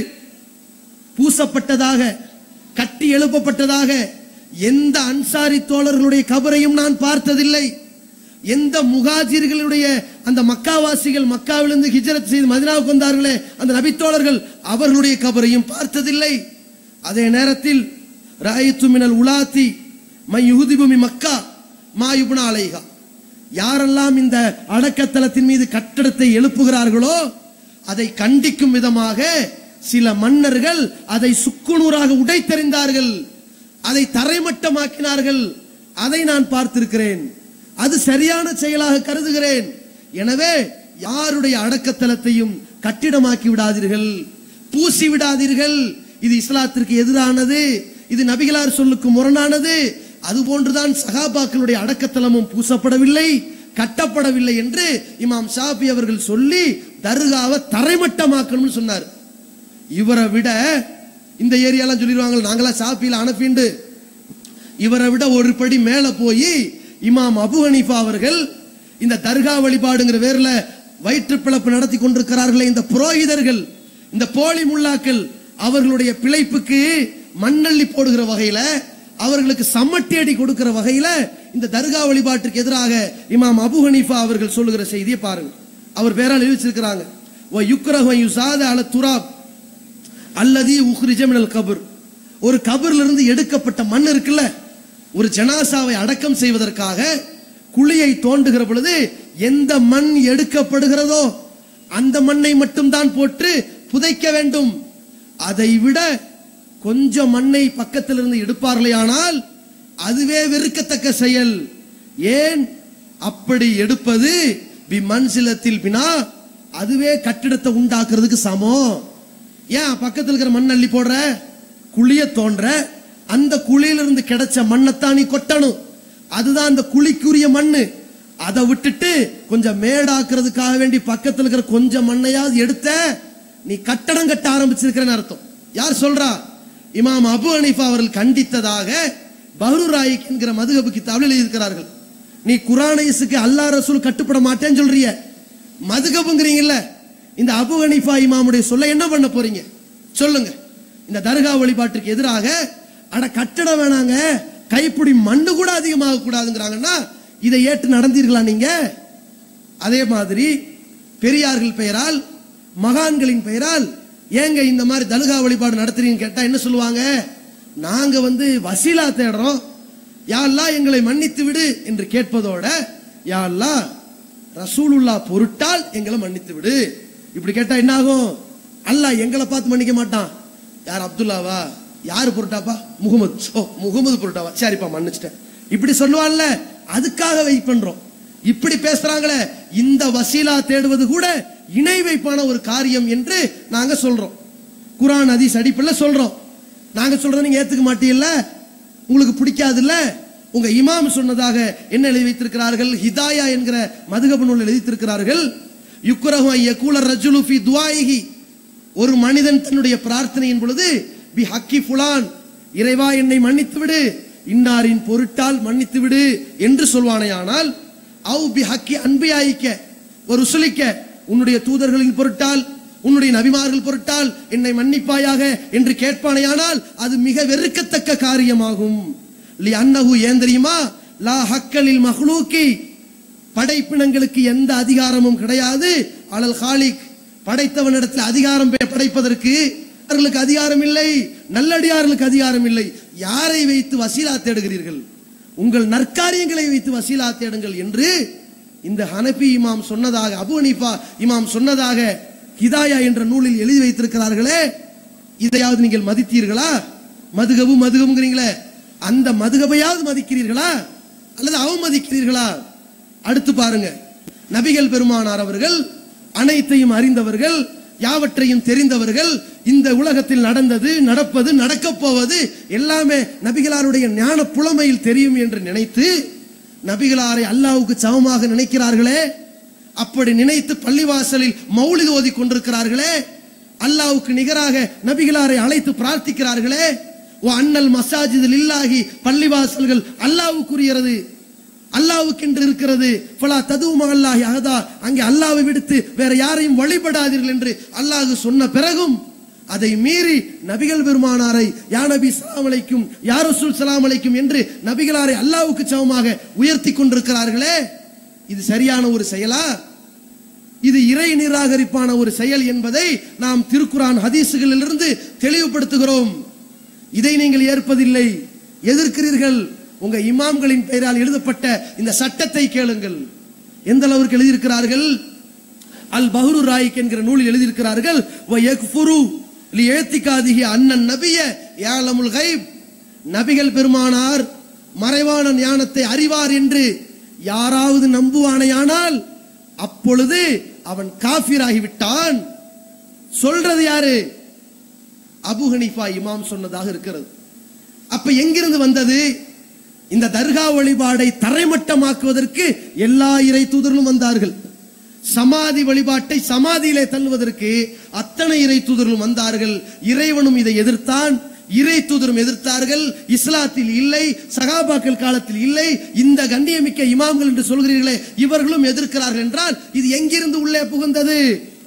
பூசப்பட்டதாக கட்டி எழுப்பப்பட்டதாக எந்த அன்சாரி தோழர்களுடைய கபரையும் நான் பார்த்ததில்லை எந்த முகாஜிர்களுடைய அந்த மக்காவாசிகள் மக்காவிலிருந்து ஹிஜரத் செய்து மதினாவுக்கு வந்தார்களே அந்த நபித்தோழர்கள் அவர்களுடைய கபரையும் பார்த்ததில்லை அதே நேரத்தில் ராயித்து மினல் உலாத்தி மை யுகுதிபுமி மக்கா மா யுப்னா அலைஹா யாரெல்லாம் இந்த அடக்கத்தலத்தின் மீது கட்டடத்தை எழுப்புகிறார்களோ அதை கண்டிக்கும் விதமாக சில மன்னர்கள் அதை சுக்குநூறாக உடைத்தெறிந்தார்கள் அதை தரைமட்டமாக்கினார்கள் அதை நான் பார்த்திருக்கிறேன் அது சரியான செயலாக கருதுகிறேன் எனவே யாருடைய அடக்கத்தலத்தையும் கட்டிடமாக்கி விடாதீர்கள் பூசி விடாதீர்கள் இது இஸ்லாத்திற்கு எதிரானது இது நபிகளார் சொல்லுக்கு முரணானது அதுபோன்றுதான் சகாபாக்களுடைய அடக்கத்தலமும் பூசப்படவில்லை கட்டப்படவில்லை என்று இமாம் ஷாஃபி அவர்கள் சொல்லி தர்காவை தரைமட்டமாக்கணும்னு சொன்னார் இவரை விட இந்த ஏரியாலாம் சொல்லிடுவாங்க நாங்களா ஷாஃபியில் அனுப்பிண்டு இவரை விட ஒரு படி மேல போய் இமாம் அபு ஹனீஃபா அவர்கள் இந்த தர்கா வழிபாடுங்கிற பேர்ல வயிற்று பிளப்பு நடத்தி கொண்டிருக்கிறார்களே இந்த புரோகிதர்கள் இந்த போலி முல்லாக்கள் அவர்களுடைய பிழைப்புக்கு மண்ணள்ளி போடுகிற வகையில அவர்களுக்கு சம்மட்டி அடி கொடுக்கிற வகையில இந்த தர்கா வழிபாட்டுக்கு எதிராக இமாம் அபு ஹனீஃபா அவர்கள் சொல்லுகிற செய்தியை பாருங்க அவர் பேரால் எழுதிச்சிருக்கிறாங்க ஓ யுக்ரஹு யுசாத அல துராப் அல்லதி உஹ்ரிஜ மினல் கபர் ஒரு கபர்ல இருந்து எடுக்கப்பட்ட மண் இருக்குல்ல ஒரு ஜனாசாவை அடக்கம் செய்வதற்காக குழியை தோண்டுகிற பொழுது எந்த மண் எடுக்கப்படுகிறதோ அந்த மண்ணை மட்டும்தான் போட்டு புதைக்க வேண்டும் அதை விட கொஞ்சம் மண்ணை பக்கத்தில் இருந்து எடுப்பார்களே ஆனால் அதுவே வெறுக்கத்தக்க செயல் ஏன் அப்படி எடுப்பது பி மண்சிலத்தில் பினா அதுவே கட்டிடத்தை உண்டாக்குறதுக்கு சமம் ஏன் பக்கத்தில் இருக்கிற மண் அள்ளி போடுற குழிய தோன்ற அந்த குழியிலிருந்து கிடைச்ச மண்ணைத்தான் நீ கொட்டணும் அதுதான் அந்த குழிக்குரிய மண்ணு அதை விட்டுட்டு கொஞ்சம் மேடாக்குறதுக்காக வேண்டி பக்கத்தில் இருக்கிற கொஞ்சம் மண்ணையாவது எடுத்த நீ கட்டடம் கட்ட ஆரம்பிச்சிருக்கிறன்னு அர்த்தம் யார் சொல்றா இமாம் அபு ஹனீஃபா அவர்கள் கண்டித்ததாக பஹ்ரு ராயிக் என்கிற மதுகபு கிதாபில் எழுதியிருக்கிறார்கள் நீ குரானைசுக்கு அல்லாஹ் ரசூல் கட்டுப்பட மாட்டேன்னு சொல்றிய மதுகபுங்கிறீங்கல்ல இந்த அபு ஹனீஃபா இமாமுடைய சொல்ல என்ன பண்ண போறீங்க சொல்லுங்க இந்த தர்கா வழிபாட்டுக்கு எதிராக அட கட்டடம் வேணாங்க கைப்பிடி மண்ணு கூட அதிகமாக கூடாதுங்கிறாங்கன்னா இதை ஏற்று நடந்தீர்களா நீங்க அதே மாதிரி பெரியார்கள் பெயரால் மகான்களின் பெயரால் ஏங்க இந்த மாதிரி தலுகா வழிபாடு நடத்துறீங்கன்னு கேட்டா என்ன சொல்லுவாங்க நாங்க வந்து வசீலா தேடுறோம் யாரெல்லாம் எங்களை மன்னித்து விடு என்று கேட்பதோட யாரெல்லாம் ரசூலுல்லா பொருட்டால் எங்களை மன்னித்து விடு இப்படி கேட்டா என்ன ஆகும் அல்லாஹ் எங்களை பார்த்து மன்னிக்க மாட்டான் யார் அப்துல்லாவா யாரு பொருட்டாப்பா முகமது ஓ முகமது பொருட்டாவா சரிப்பா மன்னிச்சிட்டேன் இப்படி சொல்லுவான்ல அதுக்காக வெயிட் பண்றோம் இப்படி பேசுறாங்களே இந்த வசீலா தேடுவது கூட இணை வைப்பான ஒரு காரியம் என்று நாங்க சொல்றோம் குரான் ஹதீஸ் அடிப்படையில் சொல்றோம் நாங்க சொல்றதை நீங்க ஏத்துக்க மாட்டீங்கல்ல உங்களுக்கு பிடிக்காதுல்ல உங்க இமாம் சொன்னதாக என்ன எழுதி வைத்திருக்கிறார்கள் ஹிதாயா என்கிற மதுகப நூல் எழுதித்திருக்கிறார்கள் யுக்ரஹு யகூல ரஜுலு ஃபி துஆயிஹி ஒரு மனிதன் தன்னுடைய பிரார்த்தனையின் பொழுது பி ஹக்கி புலான் இறைவா என்னை மன்னித்து விடு இன்னாரின் பொருட்டால் மன்னித்து விடு என்று சொல்வானேயானால் அவு பி ஹக்கி அன்பியாயிக்க ஒரு உசுலிக்க உன்னுடைய தூதர்களின் பொருட்டால் உன்னுடைய நபிமார்கள் பொருட்டால் என்னை மன்னிப்பாயாக என்று கேட்பானேயானால் அது மிக வெறுக்கத்தக்க காரியமாகும் லி அன்னஹு ஏன் தெரியுமா லா ஹக்கலில் மஹ்லூக்கி படைப்பினங்களுக்கு எந்த அதிகாரமும் கிடையாது அலல் ஹாலிக் படைத்தவனிடத்தில் அதிகாரம் பெ- படைப்பதற்கு அவர்களுக்கு அதிகாரம் இல்லை நல்லடியார்களுக்கு அதிகாரம் இல்லை யாரை வைத்து வசீலா தேடுகிறீர்கள் உங்கள் நற்காரியங்களை வைத்து வசீலா தேடுங்கள் என்று இந்த ஹனபி இமாம் சொன்னதாக அபு ஹனீஃபா இமாம் சொன்னதாக ஹிதாயா என்ற நூலில் எழுதி வைத்திருக்கிறார்களே இதையாவது நீங்கள் மதித்தீர்களா மதுகபு மதுகபுங்கிறீங்களே அந்த மதுகபையாவது மதிக்கிறீர்களா அல்லது அவமதிக்கிறீர்களா அடுத்து பாருங்க நபிகள் பெருமானார் அவர்கள் அனைத்தையும் அறிந்தவர்கள் யாவற்றையும் தெரிந்தவர்கள் இந்த உலகத்தில் நடந்தது நடப்பது நடக்கப் போவது எல்லாமே நபிகளாருடைய ஞான புலமையில் தெரியும் என்று நினைத்து நபிகளாரை அல்லாஹ்வுக்கு சமமாக நினைக்கிறார்களே அப்படி நினைத்து பள்ளிவாசலில் மௌலித் ஓதி கொண்டிருக்கிறார்களே அல்லாஹ்வுக்கு நிகராக நபிகளாரை அழைத்து பிரார்த்திக்கிறார்களே ஓ அண்ணல் மசாஜிதில் இல்லாகி பள்ளிவாசல்கள் அல்லாஹ்வுக்குரியது அல்லாஹ்வுக்கென்று இருக்கிறது ஃபலா ததுவுமா அல்லாஹி அகதா அங்கே அல்லாஹ்வை விடுத்து வேற யாரையும் வழிபடாதீர்கள் என்று அல்லாஹ் சொன்ன பிறகும் அதை மீறி நபிகள் பெருமானாரை யா நபி சலாம் அலைக்கும் யா ரசூல் சலாம் அலைக்கும் என்று நபிகளாரை அல்லாஹ்வுக்கு சமமாக உயர்த்தி கொண்டிருக்கிறார்களே இது சரியான ஒரு செயலா இது இறை நிராகரிப்பான ஒரு செயல் என்பதை நாம் திருக்குரான் ஹதீசுகளிலிருந்து தெளிவுபடுத்துகிறோம் இதை நீங்கள் ஏற்பதில்லை எதிர்க்கிறீர்கள் உங்க இமாம்களின் பெயரால் எழுதப்பட்ட இந்த சட்டத்தை கேளுங்கள் எந்த அளவிற்கு எழுதியிருக்கிறார்கள் அல் பஹ்ரு ராயிக் என்கிற நூலில் எழுதியிருக்கிறார்கள் வ யக்ஃபுரு லி ஏத்திகாதிஹி அன்னன் நபிய யாலமுல் கைப் நபிகள் பெருமானார் மறைவான ஞானத்தை அறிவார் என்று யாராவது நம்புவானையானால் அப்பொழுது அவன் காஃபிராகி விட்டான் சொல்றது யாரு அபு ஹனீஃபா இமாம் சொன்னதாக இருக்கிறது அப்ப எங்கிருந்து வந்தது இந்த தர்கா வழிபாடை தரைமட்டமாக்குவதற்கு எல்லா இறை தூதர்களும் வந்தார்கள் சமாதி வழிபாட்டை சமாதியிலே தள்ளுவதற்கு அத்தனை இறை தூதர்களும் வந்தார்கள் இறைவனும் இதை எதிர்த்தான் இறை தூதரும் எதிர்த்தார்கள் இஸ்லாத்தில் இல்லை சகாபாக்கள் காலத்தில் இல்லை இந்த கண்ணியமிக்க இமாம்கள் என்று சொல்கிறீர்களே இவர்களும் எதிர்க்கிறார்கள் என்றால் இது எங்கிருந்து உள்ளே புகுந்தது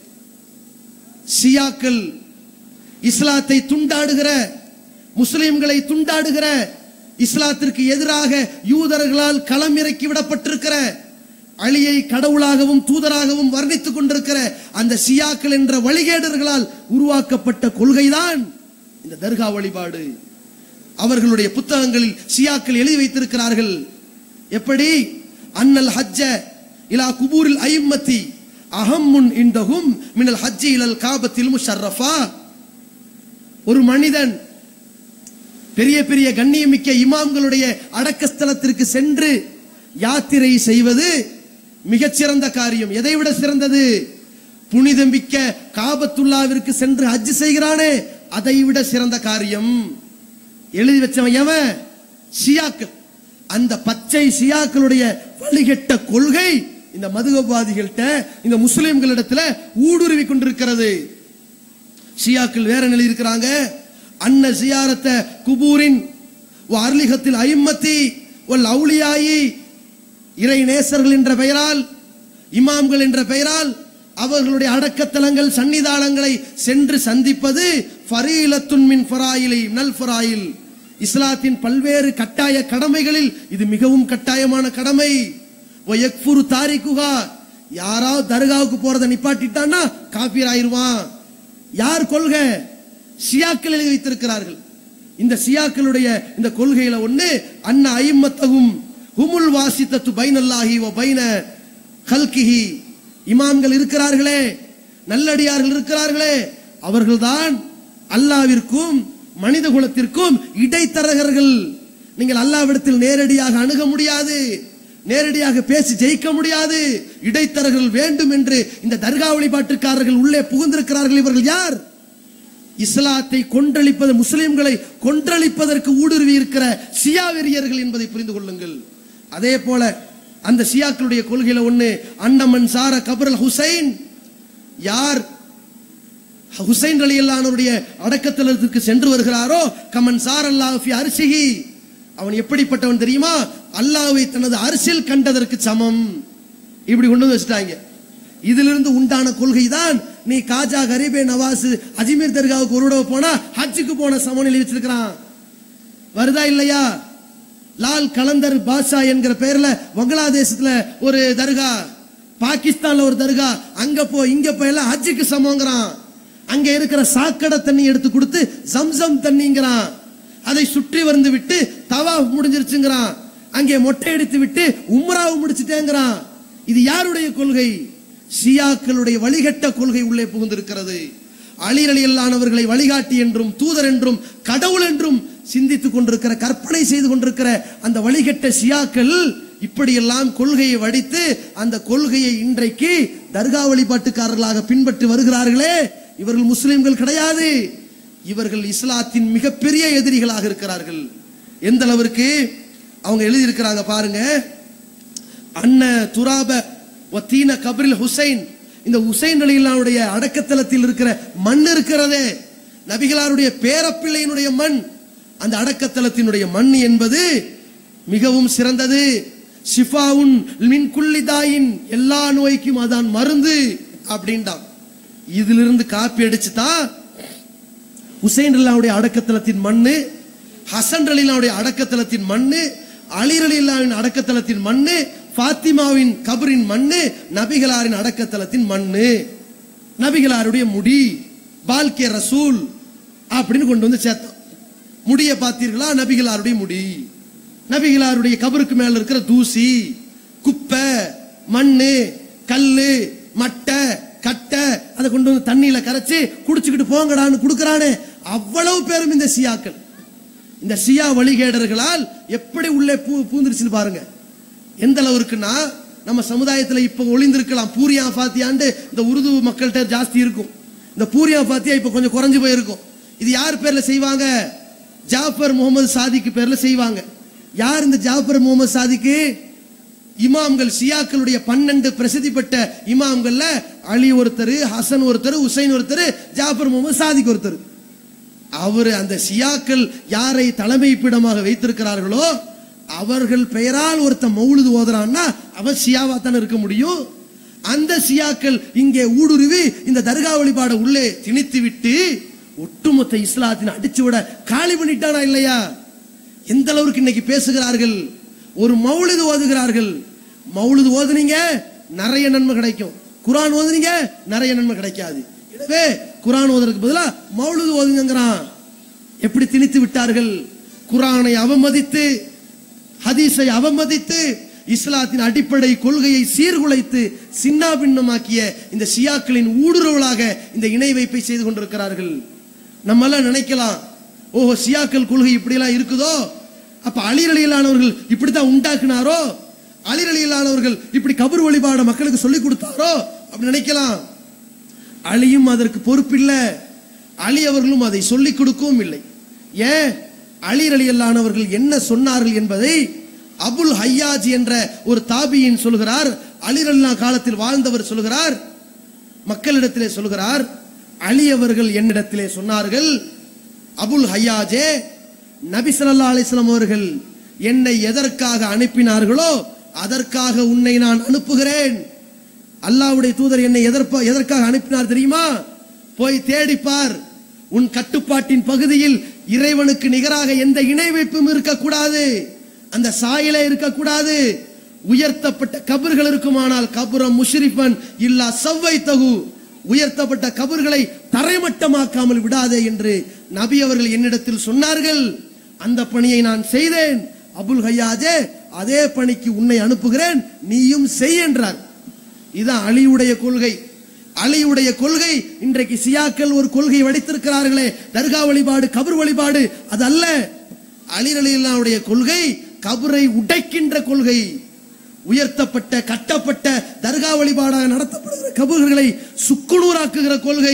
ஷியாக்கள் இஸ்லாத்தை துண்டாடுகிற முஸ்லிம்களை துண்டாடுகிற இஸ்லாத்திற்கு எதிராக யூதர்களால் களமிறக்கி விடப்பட்டிருக்கிற அலியை கடவுளாகவும் தூதராகவும் வர்ணித்துக் கொண்டிருக்கிற அந்த சியாக்கள் என்ற வழிகேடர்களால் உருவாக்கப்பட்ட கொள்கைதான் இந்த தர்கா வழிபாடு அவர்களுடைய புத்தகங்களில் சியாக்கள் எழுதி வைத்திருக்கிறார்கள் எப்படி அன்னல் ஹஜ்ஜ இலா குபூரில் ஐம்மத்தி அஹம்முன் இந்தஹும் மினல் ஹஜ்ஜி இலல் காபத்தில் முஷர்ரஃபா ஒரு மனிதன் பெரிய பெரிய கண்ணியமிக்க இமாம்களுடைய அடக்கஸ்தலத்திற்கு சென்று யாத்திரை செய்வது மிகச்சிறந்த காரியம் எதை விட சிறந்தது புனிதமிக்க காபத்துல்லாவிற்கு சென்று ஹஜ் செய்கிறானே அதை விட சிறந்த காரியம் எழுதி வச்சவன் எவன் ஷியாக்கள் அந்த பச்சை ஷியாக்களுடைய வழிகெட்ட கொள்கை இந்த மதுகவாதிகள்கிட்ட இந்த முஸ்லிம்களிடத்துல ஊடுருவி கொண்டிருக்கிறது ஷியாக்கள் வேற நிலை இருக்கிறாங்க அன்ன சியாரத்த குபூரின் அர்லிகத்தில் ஐம்மத்தி ஒல் அவுளியாயி இறை நேசர்கள் என்ற பெயரால் இமாம்கள் என்ற பெயரால் அவர்களுடைய அடக்கத்தலங்கள் சன்னிதானங்களை சென்று சந்திப்பது ஃபரீலத்துன் மின் ஃபராயிலை நல் ஃபராயில் இஸ்லாத்தின் பல்வேறு கட்டாய கடமைகளில் இது மிகவும் கட்டாயமான கடமை ஒயக்ஃபுரு தாரிக்குகா யாராவது தர்காவுக்கு போறதை நிப்பாட்டிட்டான்னா காபீர் ஆயிருவான் யார் கொள்கை ஷியாக்கள் எழுதி வைத்திருக்கிறார்கள் இந்த ஷியாக்களுடைய இந்த கொள்கையில ஒண்ணு அன்ன ஐம்மத்தகும் ஹுமுல் வாசித்தத்து பைனல்லாஹி வ பைன கல்கிஹி இமாம்கள் இருக்கிறார்களே நல்லடியார்கள் இருக்கிறார்களே அவர்கள்தான் அல்லாவிற்கும் மனித குலத்திற்கும் இடைத்தரகர்கள் நீங்கள் அல்லாவிடத்தில் நேரடியாக அணுக முடியாது நேரடியாக பேசி ஜெயிக்க முடியாது இடைத்தரகர்கள் வேண்டும் என்று இந்த தர்கா வழிபாட்டுக்காரர்கள் உள்ளே புகுந்திருக்கிறார்கள் இவர்கள் யார் இஸ்லாத்தை கொன்றளிப்பது முஸ்லிம்களை கொன்றளிப்பதற்கு ஊடுருவி இருக்கிற சியா வெறியர்கள் என்பதை புரிந்து கொள்ளுங்கள் அதே போல அந்த சியாக்களுடைய கொள்கையில ஒண்ணு அன்னமன் சார கபரல் ஹுசைன் யார் ஹுசைன் ரலியல்லானுடைய அடக்கத்தலத்திற்கு சென்று வருகிறாரோ கமன் சார் அல்லாஹி அரிசிகி அவன் எப்படிப்பட்டவன் தெரியுமா அல்லாஹ்வை தனது அரிசில் கண்டதற்கு சமம் இப்படி கொண்டு வந்து வச்சுட்டாங்க இதிலிருந்து உண்டான கொள்கை தான் நீ காஜா கரீபே நவாஸ் அஜ்மீர் தர்காவுக்கு ஒரு தடவை போனா ஹஜ்ஜுக்கு போன சமநிலை வச்சிருக்கிறான் வருதா இல்லையா லால் கலந்தர் பாஷா என்கிற பெயர்ல வங்களாதேசத்துல ஒரு தர்கா பாகிஸ்தான்ல ஒரு தர்கா அங்க போ இங்க போய் எல்லாம் ஹஜ்ஜுக்கு சமங்கிறான் அங்க இருக்கிற சாக்கடை தண்ணி எடுத்து கொடுத்து ஜம்சம் தண்ணிங்கிறான் அதை சுற்றி வந்து விட்டு தவாஃப் முடிஞ்சிருச்சுங்கிறான் அங்கே மொட்டை அடித்து விட்டு உம்ராவு முடிச்சிட்டேங்கிறான் இது யாருடைய கொள்கை ஷியாக்களுடைய வழிகட்ட கொள்கை உள்ளே புகுந்திருக்கிறது அலி அலியல்லானவர்களை வழிகாட்டி என்றும் தூதர் என்றும் கடவுள் என்றும் சிந்தித்துக் கொண்டிருக்கிற கற்பனை செய்து கொண்டிருக்கிற அந்த வழிகட்ட ஷியாக்கள் இப்படியெல்லாம் கொள்கையை வடித்து அந்த கொள்கையை இன்றைக்கு தர்கா வழிபாட்டுக்காரர்களாக பின்பற்றி வருகிறார்களே இவர்கள் முஸ்லிம்கள் கிடையாது இவர்கள் இஸ்லாத்தின் மிகப்பெரிய எதிரிகளாக இருக்கிறார்கள் எந்த அளவிற்கு அவங்க எழுதியிருக்கிறாங்க பாருங்க அன்ன துராப வத்தீன கபரில் ஹுசைன் இந்த ஹுசைன் அலிலாவுடைய அடக்கத்தலத்தில் இருக்கிற மண் இருக்கிறதே நபிகளாருடைய பேரப்பிள்ளையினுடைய மண் அந்த அடக்கத்தலத்தினுடைய மண் என்பது மிகவும் சிறந்தது ஷிஃபாவுன் மின் குல்லிதாயின் எல்லா நோய்க்கும் அதான் மருந்து அப்படின்டான் இதிலிருந்து காப்பி அடிச்சு தான் ஹுசைன் அல்லாவுடைய அடக்கத்தலத்தின் மண்ணு ஹசன் அலிலாவுடைய அடக்கத்தலத்தின் மண்ணு அலி அலிலாவின் அடக்கத்தலத்தின் மண்ணு ஃபாத்திமாவின் கபரின் மண்ணு நபிகளாரின் அடக்கத்தலத்தின் மண்ணு நபிகளாருடைய முடி பால்கே ரசூல் அப்படின்னு கொண்டு வந்து சேர்த்தோம் முடிய பார்த்தீர்களா நபிகளாருடைய முடி நபிகளாருடைய கபருக்கு மேல இருக்கிற தூசி குப்பை மண்ணு கல்லு மட்டை கட்டை அதை கொண்டு வந்து தண்ணியில கரைச்சு குடிச்சுக்கிட்டு போங்கடான்னு கொடுக்கறானே அவ்வளவு பேரும் இந்த சியாக்கள் இந்த சியா வழிகேடர்களால் எப்படி உள்ளே பூ பூந்துருச்சுன்னு பாருங்க எந்த அளவுக்குன்னா நம்ம சமுதாயத்துல இப்ப ஒளிந்திருக்கலாம் பூரியா ஃபாத்தியாண்டு இந்த உருது மக்கள்கிட்ட ஜாஸ்தி இருக்கும் இந்த பூரியா ஃபாத்தியா இப்ப கொஞ்சம் குறைஞ்சு போயிருக்கும் இது யார் பேர்ல செய்வாங்க ஜாஃபர் முகமது சாதிக்கு பேர்ல செய்வாங்க யார் இந்த ஜாஃபர் முகமது சாதிக்கு இமாம்கள் ஷியாக்களுடைய பன்னெண்டு பிரசித்தி பெற்ற இமாம்கள்ல அலி ஒருத்தர் ஹசன் ஒருத்தர் உசைன் ஒருத்தர் ஜாஃபர் முகமது சாதிக் ஒருத்தர் அவர் அந்த ஷியாக்கள் யாரை தலைமைப்பிடமாக வைத்திருக்கிறார்களோ அவர்கள் பெயரால் ஒருத்த மௌலுது ஓதுறான்னா அவன் ஷியாவா தானே இருக்க முடியும் அந்த ஷியாக்கள் இங்கே ஊடுருவி இந்த தர்கா வழிபாட உள்ளே திணித்து விட்டு ஒட்டுமொத்த இஸ்லாத்தின் அடிச்சு விட காலி பண்ணிட்டானா இல்லையா எந்த அளவுக்கு இன்னைக்கு பேசுகிறார்கள் ஒரு மௌலிது ஓதுகிறார்கள் மௌலிது ஓதுனீங்க நிறைய நன்மை கிடைக்கும் குரான் ஓதுனீங்க நிறைய நன்மை கிடைக்காது எனவே குரான் ஓதுறதுக்கு பதிலா மௌலிது ஓதுங்கிறான் எப்படி திணித்து விட்டார்கள் குரானை அவமதித்து ஹதீஸை அவமதித்து இஸ்லாத்தின் அடிப்படை கொள்கையை சீர்குலைத்து சின்னாபின்னமாக்கிய இந்த ஷியாக்களின் ஊடுருவலாக இந்த இணை வைப்பை செய்து கொண்டிருக்கிறார்கள் நம்ம எல்லாம் நினைக்கலாம் ஓஹோ ஷியாக்கள் கொள்கை இப்படியெல்லாம் இருக்குதோ அப்ப அலிரலியலானவர்கள் இப்படித்தான் உண்டாக்குனாரோ அலிரலியலானவர்கள் இப்படி கபர் வழிபாட மக்களுக்கு சொல்லிக் கொடுத்தாரோ அப்படி நினைக்கலாம் அலியும் அதற்கு பொறுப்பில்லை அலி அவர்களும் அதை சொல்லிக் கொடுக்கவும் இல்லை ஏன் அலி ரலியல்லானவர்கள் என்ன சொன்னார்கள் என்பதை அபுல் ஹையாஜ் என்ற ஒரு தாபியின் சொல்கிறார் அலி ரல்லா காலத்தில் வாழ்ந்தவர் சொல்கிறார் மக்களிடத்திலே சொல்கிறார் அலி அவர்கள் என்னிடத்திலே சொன்னார்கள் அபுல் ஹையாஜே நபி ஸல்லல்லாஹு அலைஹி வஸல்லம் அவர்கள் என்னை எதற்காக அனுப்பினார்களோ அதற்காக உன்னை நான் அனுப்புகிறேன் அல்லாஹ்வுடைய தூதர் என்னை எதற்ப எதற்காக அனுப்பினார் தெரியுமா போய் தேடிப்பார் உன் கட்டுப்பாட்டின் பகுதியில் இறைவனுக்கு நிகராக எந்த இணை வைப்பும் இருக்கக்கூடாது அந்த சாயலே இருக்கக்கூடாது உயர்த்தப்பட்ட கபர்கள் இருக்குமானால் கபுரம் முஷ்ரிஃபன் இல்லா சவ்வை தகு உயர்த்தப்பட்ட கபர்களை தரைமட்டமாக்காமல் விடாதே என்று நபி அவர்கள் என்னிடத்தில் சொன்னார்கள் அந்த பணியை நான் செய்தேன் அபுல் ஹையாஜே அதே பணிக்கு உன்னை அனுப்புகிறேன் நீயும் செய் என்றார் இதுதான் அலியுடைய கொள்கை அலியுடைய கொள்கை இன்றைக்கு சியாக்கள் ஒரு கொள்கை வடித்திருக்கிறார்களே தர்கா வழிபாடு கபர் வழிபாடு அது அல்ல அலி அலியுடைய கொள்கை கபரை உடைக்கின்ற கொள்கை உயர்த்தப்பட்ட கட்டப்பட்ட தர்கா வழிபாடாக நடத்தப்படுகிற கபர்களை சுக்குநூறாக்குகிற கொள்கை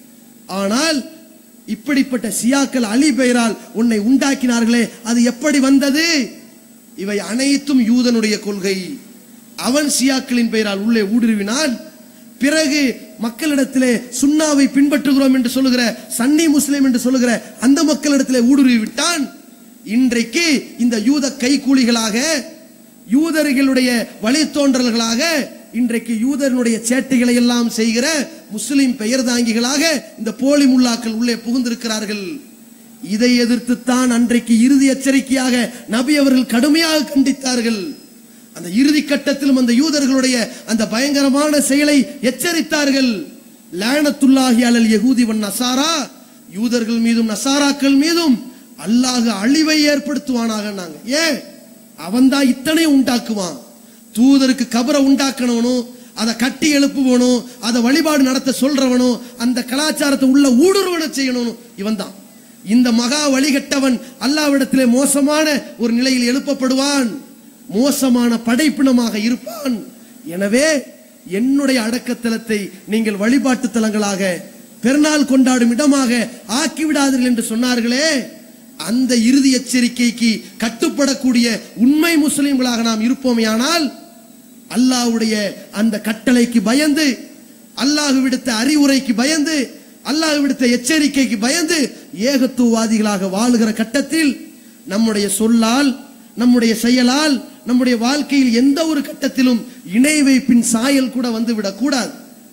ஆனால் இப்படிப்பட்ட சியாக்கள் அலி பெயரால் உன்னை உண்டாக்கினார்களே அது எப்படி வந்தது இவை அனைத்தும் யூதனுடைய கொள்கை அவன் சியாக்களின் பெயரால் உள்ளே ஊடுருவினான் பிறகு மக்களிடத்திலே சுண்ணாவை பின்பற்றுகிறோம் என்று சொல்லுகிற சன்னி முஸ்லிம் என்று சொல்லுகிற அந்த மக்களிடத்திலே ஊடுருவி விட்டான் இன்றைக்கு இந்த யூத கைக்கூலிகளாக யூதர்களுடைய வழித்தோன்றல்களாக இன்றைக்கு யூதர்களுடைய சேட்டைகளை எல்லாம் செய்கிற முஸ்லிம் பெயர் தாங்கிகளாக இந்த போலி முல்லாக்கள் உள்ளே புகுந்திருக்கிறார்கள் இதை எதிர்த்துத்தான் அன்றைக்கு இறுதி எச்சரிக்கையாக நபி அவர்கள் கடுமையாக கண்டித்தார்கள் அந்த இறுதி கட்டத்திலும் அந்த யூதர்களுடைய அந்த பயங்கரமான செயலை எச்சரித்தார்கள் லானத்துல்லாஹி அலல் யகூதி வன் நசாரா யூதர்கள் மீதும் நசாராக்கள் மீதும் அல்லாஹ் அழிவை ஏற்படுத்துவானாக நாங்க ஏன் அவன்தான் இத்தனை உண்டாக்குவான் தூதருக்கு கபரை உண்டாக்கணும் அதை கட்டி எழுப்புவனும் அதை வழிபாடு நடத்த சொல்றவனும் அந்த கலாச்சாரத்தை உள்ள ஊடுருவன செய்யணும் இவன் தான் இந்த மகா வழிகட்டவன் அல்லாவிடத்திலே மோசமான ஒரு நிலையில் எழுப்பப்படுவான் மோசமான படைப்பினமாக இருப்பான் எனவே என்னுடைய அடக்கத்தலத்தை நீங்கள் வழிபாட்டு தலங்களாக பெருநாள் கொண்டாடும் இடமாக ஆக்கிவிடாதீர்கள் என்று சொன்னார்களே அந்த இறுதி எச்சரிக்கைக்கு கட்டுப்படக்கூடிய உண்மை முஸ்லிம்களாக நாம் இருப்போமேயானால் அல்லாஹ்வுடைய அந்த கட்டளைக்கு பயந்து அல்லாஹ் விடுத்த அறிவுரைக்கு பயந்து அல்லாஹ் விடுத்த எச்சரிக்கைக்கு பயந்து ஏகத்துவவாதிகளாக வாழுகிற கட்டத்தில் நம்முடைய சொல்லால் நம்முடைய செயலால் நம்முடைய வாழ்க்கையில் எந்த ஒரு கட்டத்திலும் இணை வைப்பின் சாயல் கூட வந்துவிடக் கூடாது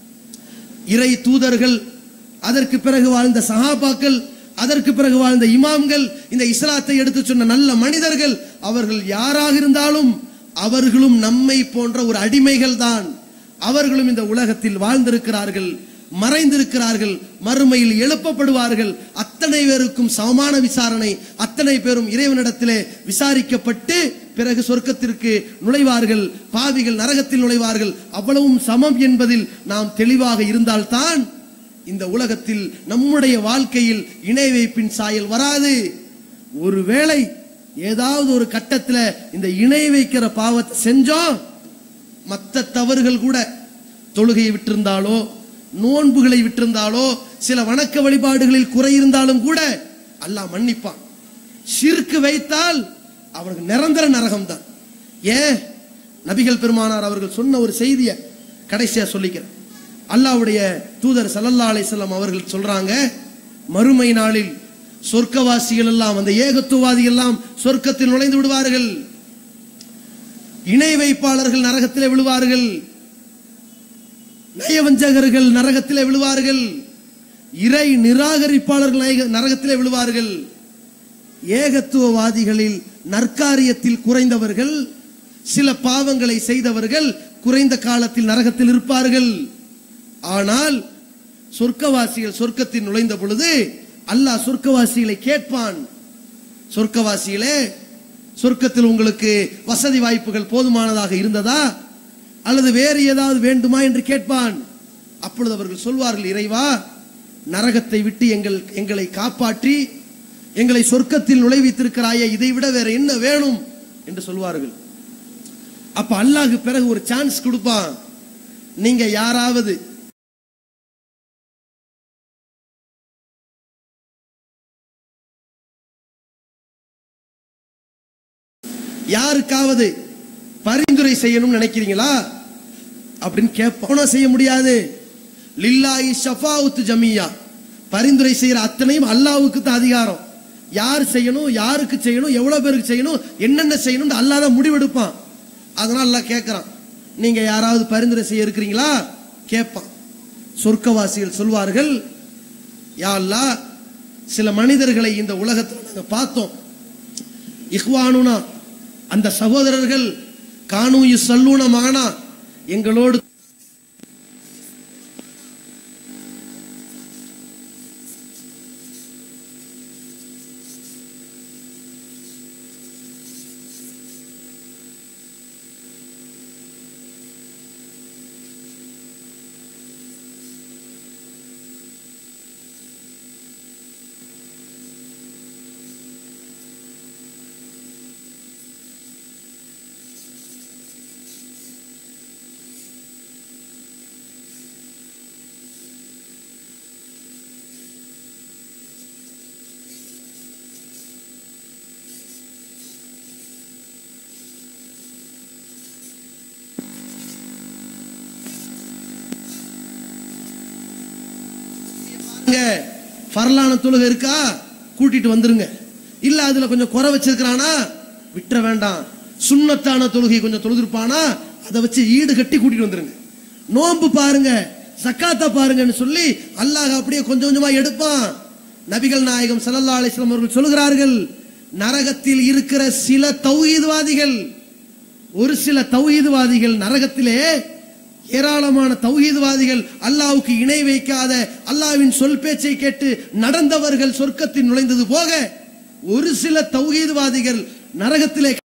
இறை தூதர்கள் அதற்கு பிறகு வாழ்ந்த சஹாபாக்கள் அதற்கு பிறகு வாழ்ந்த இமாம்கள் இந்த இஸ்லாத்தை எடுத்து சொன்ன நல்ல மனிதர்கள் அவர்கள் யாராக இருந்தாலும் அவர்களும் நம்மை போன்ற ஒரு அடிமைகள் தான் அவர்களும் இந்த உலகத்தில் வாழ்ந்திருக்கிறார்கள் மறைந்திருக்கிறார்கள் மறுமையில் எழுப்பப்படுவார்கள் அத்தனை பேருக்கும் சமமான விசாரணை அத்தனை பேரும் இறைவனிடத்திலே விசாரிக்கப்பட்டு பிறகு சொர்க்கத்திற்கு நுழைவார்கள் பாவிகள் நரகத்தில் நுழைவார்கள் அவ்வளவும் சமம் என்பதில் நாம் தெளிவாக இருந்தால்தான் இந்த உலகத்தில் நம்முடைய வாழ்க்கையில் இணை வைப்பின் சாயல் வராது ஒருவேளை ஏதாவது ஒரு கட்டத்துல இந்த இணை வைக்கிற பாவத்தை செஞ்சோம் மற்ற தவறுகள் கூட தொழுகையை விட்டிருந்தாலோ நோன்புகளை விட்டிருந்தாலோ சில வணக்க வழிபாடுகளில் குறை இருந்தாலும் கூட அல்லாஹ் மன்னிப்பான் ஷிர்க்கு வைத்தால் அவனுக்கு நிரந்தர நரகம் தான் ஏன் நபிகள் பெருமானார் அவர்கள் சொன்ன ஒரு செய்தியை கடைசியா சொல்லிக்கிறேன் அல்லாஹ்வுடைய தூதர் சல்லல்லா அலைஹிஸ்ஸலாம் அவர்கள் சொல்றாங்க மறுமை நாளில் சொர்க்கவாசிகள் எல்லாம் அந்த ஏகத்துவாதிகள் எல்லாம் சொர்க்கத்தில் நுழைந்து விடுவார்கள் இணை வைப்பாளர்கள் நரகத்திலே விழுவார்கள் நயவஞ்சகர்கள் நரகத்திலே விழுவார்கள் இறை நிராகரிப்பாளர்கள் நயக- நரகத்திலே விழுவார்கள் ஏகத்துவவாதிகளில் நற்காரியத்தில் குறைந்தவர்கள் சில பாவங்களை செய்தவர்கள் குறைந்த காலத்தில் நரகத்தில் இருப்பார்கள் ஆனால் சொர்க்கவாசிகள் சொர்க்கத்தில் நுழைந்த பொழுது அல்லாஹ் சொர்க்கவாசிகளை கேட்பான் சொர்க்கவாசிகளே சொர்க்கத்தில் உங்களுக்கு வசதி வாய்ப்புகள் போதுமானதாக இருந்ததா அல்லது வேறு ஏதாவது வேண்டுமா என்று கேட்பான் அப்பொழுது அவர்கள் சொல்வார்கள் இறைவா நரகத்தை விட்டு எங்கள் எங்களை காப்பாற்றி எங்களை சொர்க்கத்தில் நுழைவித்திருக்கிறாயே இதை விட வேற என்ன வேணும் என்று சொல்வார்கள் அப்ப அல்லாஹ் பிறகு ஒரு சான்ஸ் கொடுப்பான் நீங்க யாராவது யாருக்காவது பரிந்துரை செய்யணும்னு நினைக்கிறீங்களா அப்படின்னு கேட்போனா செய்ய முடியாது லில்லாஹி ஷஃபாவுத்து ஜமியா பரிந்துரை செய்யற அத்தனையும் அல்லாஹ்வுக்கு தான் அதிகாரம் யார் செய்யணும் யாருக்கு செய்யணும் எவ்வளவு பேருக்கு செய்யணும் என்னென்ன செய்யணும் அல்லாஹ் தான் முடிவெடுப்பான் அதனால அல்லாஹ் கேட்கறான் நீங்க யாராவது பரிந்துரை செய்ய இருக்கிறீங்களா கேட்பான் சொர்க்கவாசிகள் சொல்வார்கள் யா அல்லாஹ் சில மனிதர்களை இந்த உலகத்தில் நாங்க பார்த்தோம் இஹ்வானுனா அந்த சகோதரர்கள் கானு சல்லூன மகனா எங்களோடு இங்க ஃபர்லான தொழுகை இருக்கா கூட்டிட்டு வந்துருங்க இல்ல அதுல கொஞ்சம் குறை வச்சிருக்கிறானா விட்டுற வேண்டாம் சுண்ணத்தான தொழுகை கொஞ்சம் தொழுதுருப்பானா அதை வச்சு ஈடு கட்டி கூட்டிட்டு வந்துருங்க நோன்பு பாருங்க சக்காத்த பாருங்கன்னு சொல்லி அல்லாஹ் அப்படியே கொஞ்சம் கொஞ்சமா எடுப்பான் நபிகள் நாயகம் ஸல்லல்லாஹு அலைஹி வஸல்லம் அவர்கள் சொல்கிறார்கள் நரகத்தில் இருக்கிற சில தௌஹீத்வாதிகள் ஒரு சில தௌஹீத்வாதிகள் நரகத்திலே ஏராளமான தௌஹீத்வாதிகள் அல்லாஹ்வுக்கு இணை வைக்காத அல்லாஹ்வின் சொல் பேச்சை கேட்டு நடந்தவர்கள் சொர்க்கத்தில் நுழைந்தது போக ஒரு சில தௌஹீத்வாதிகள் நரகத்திலே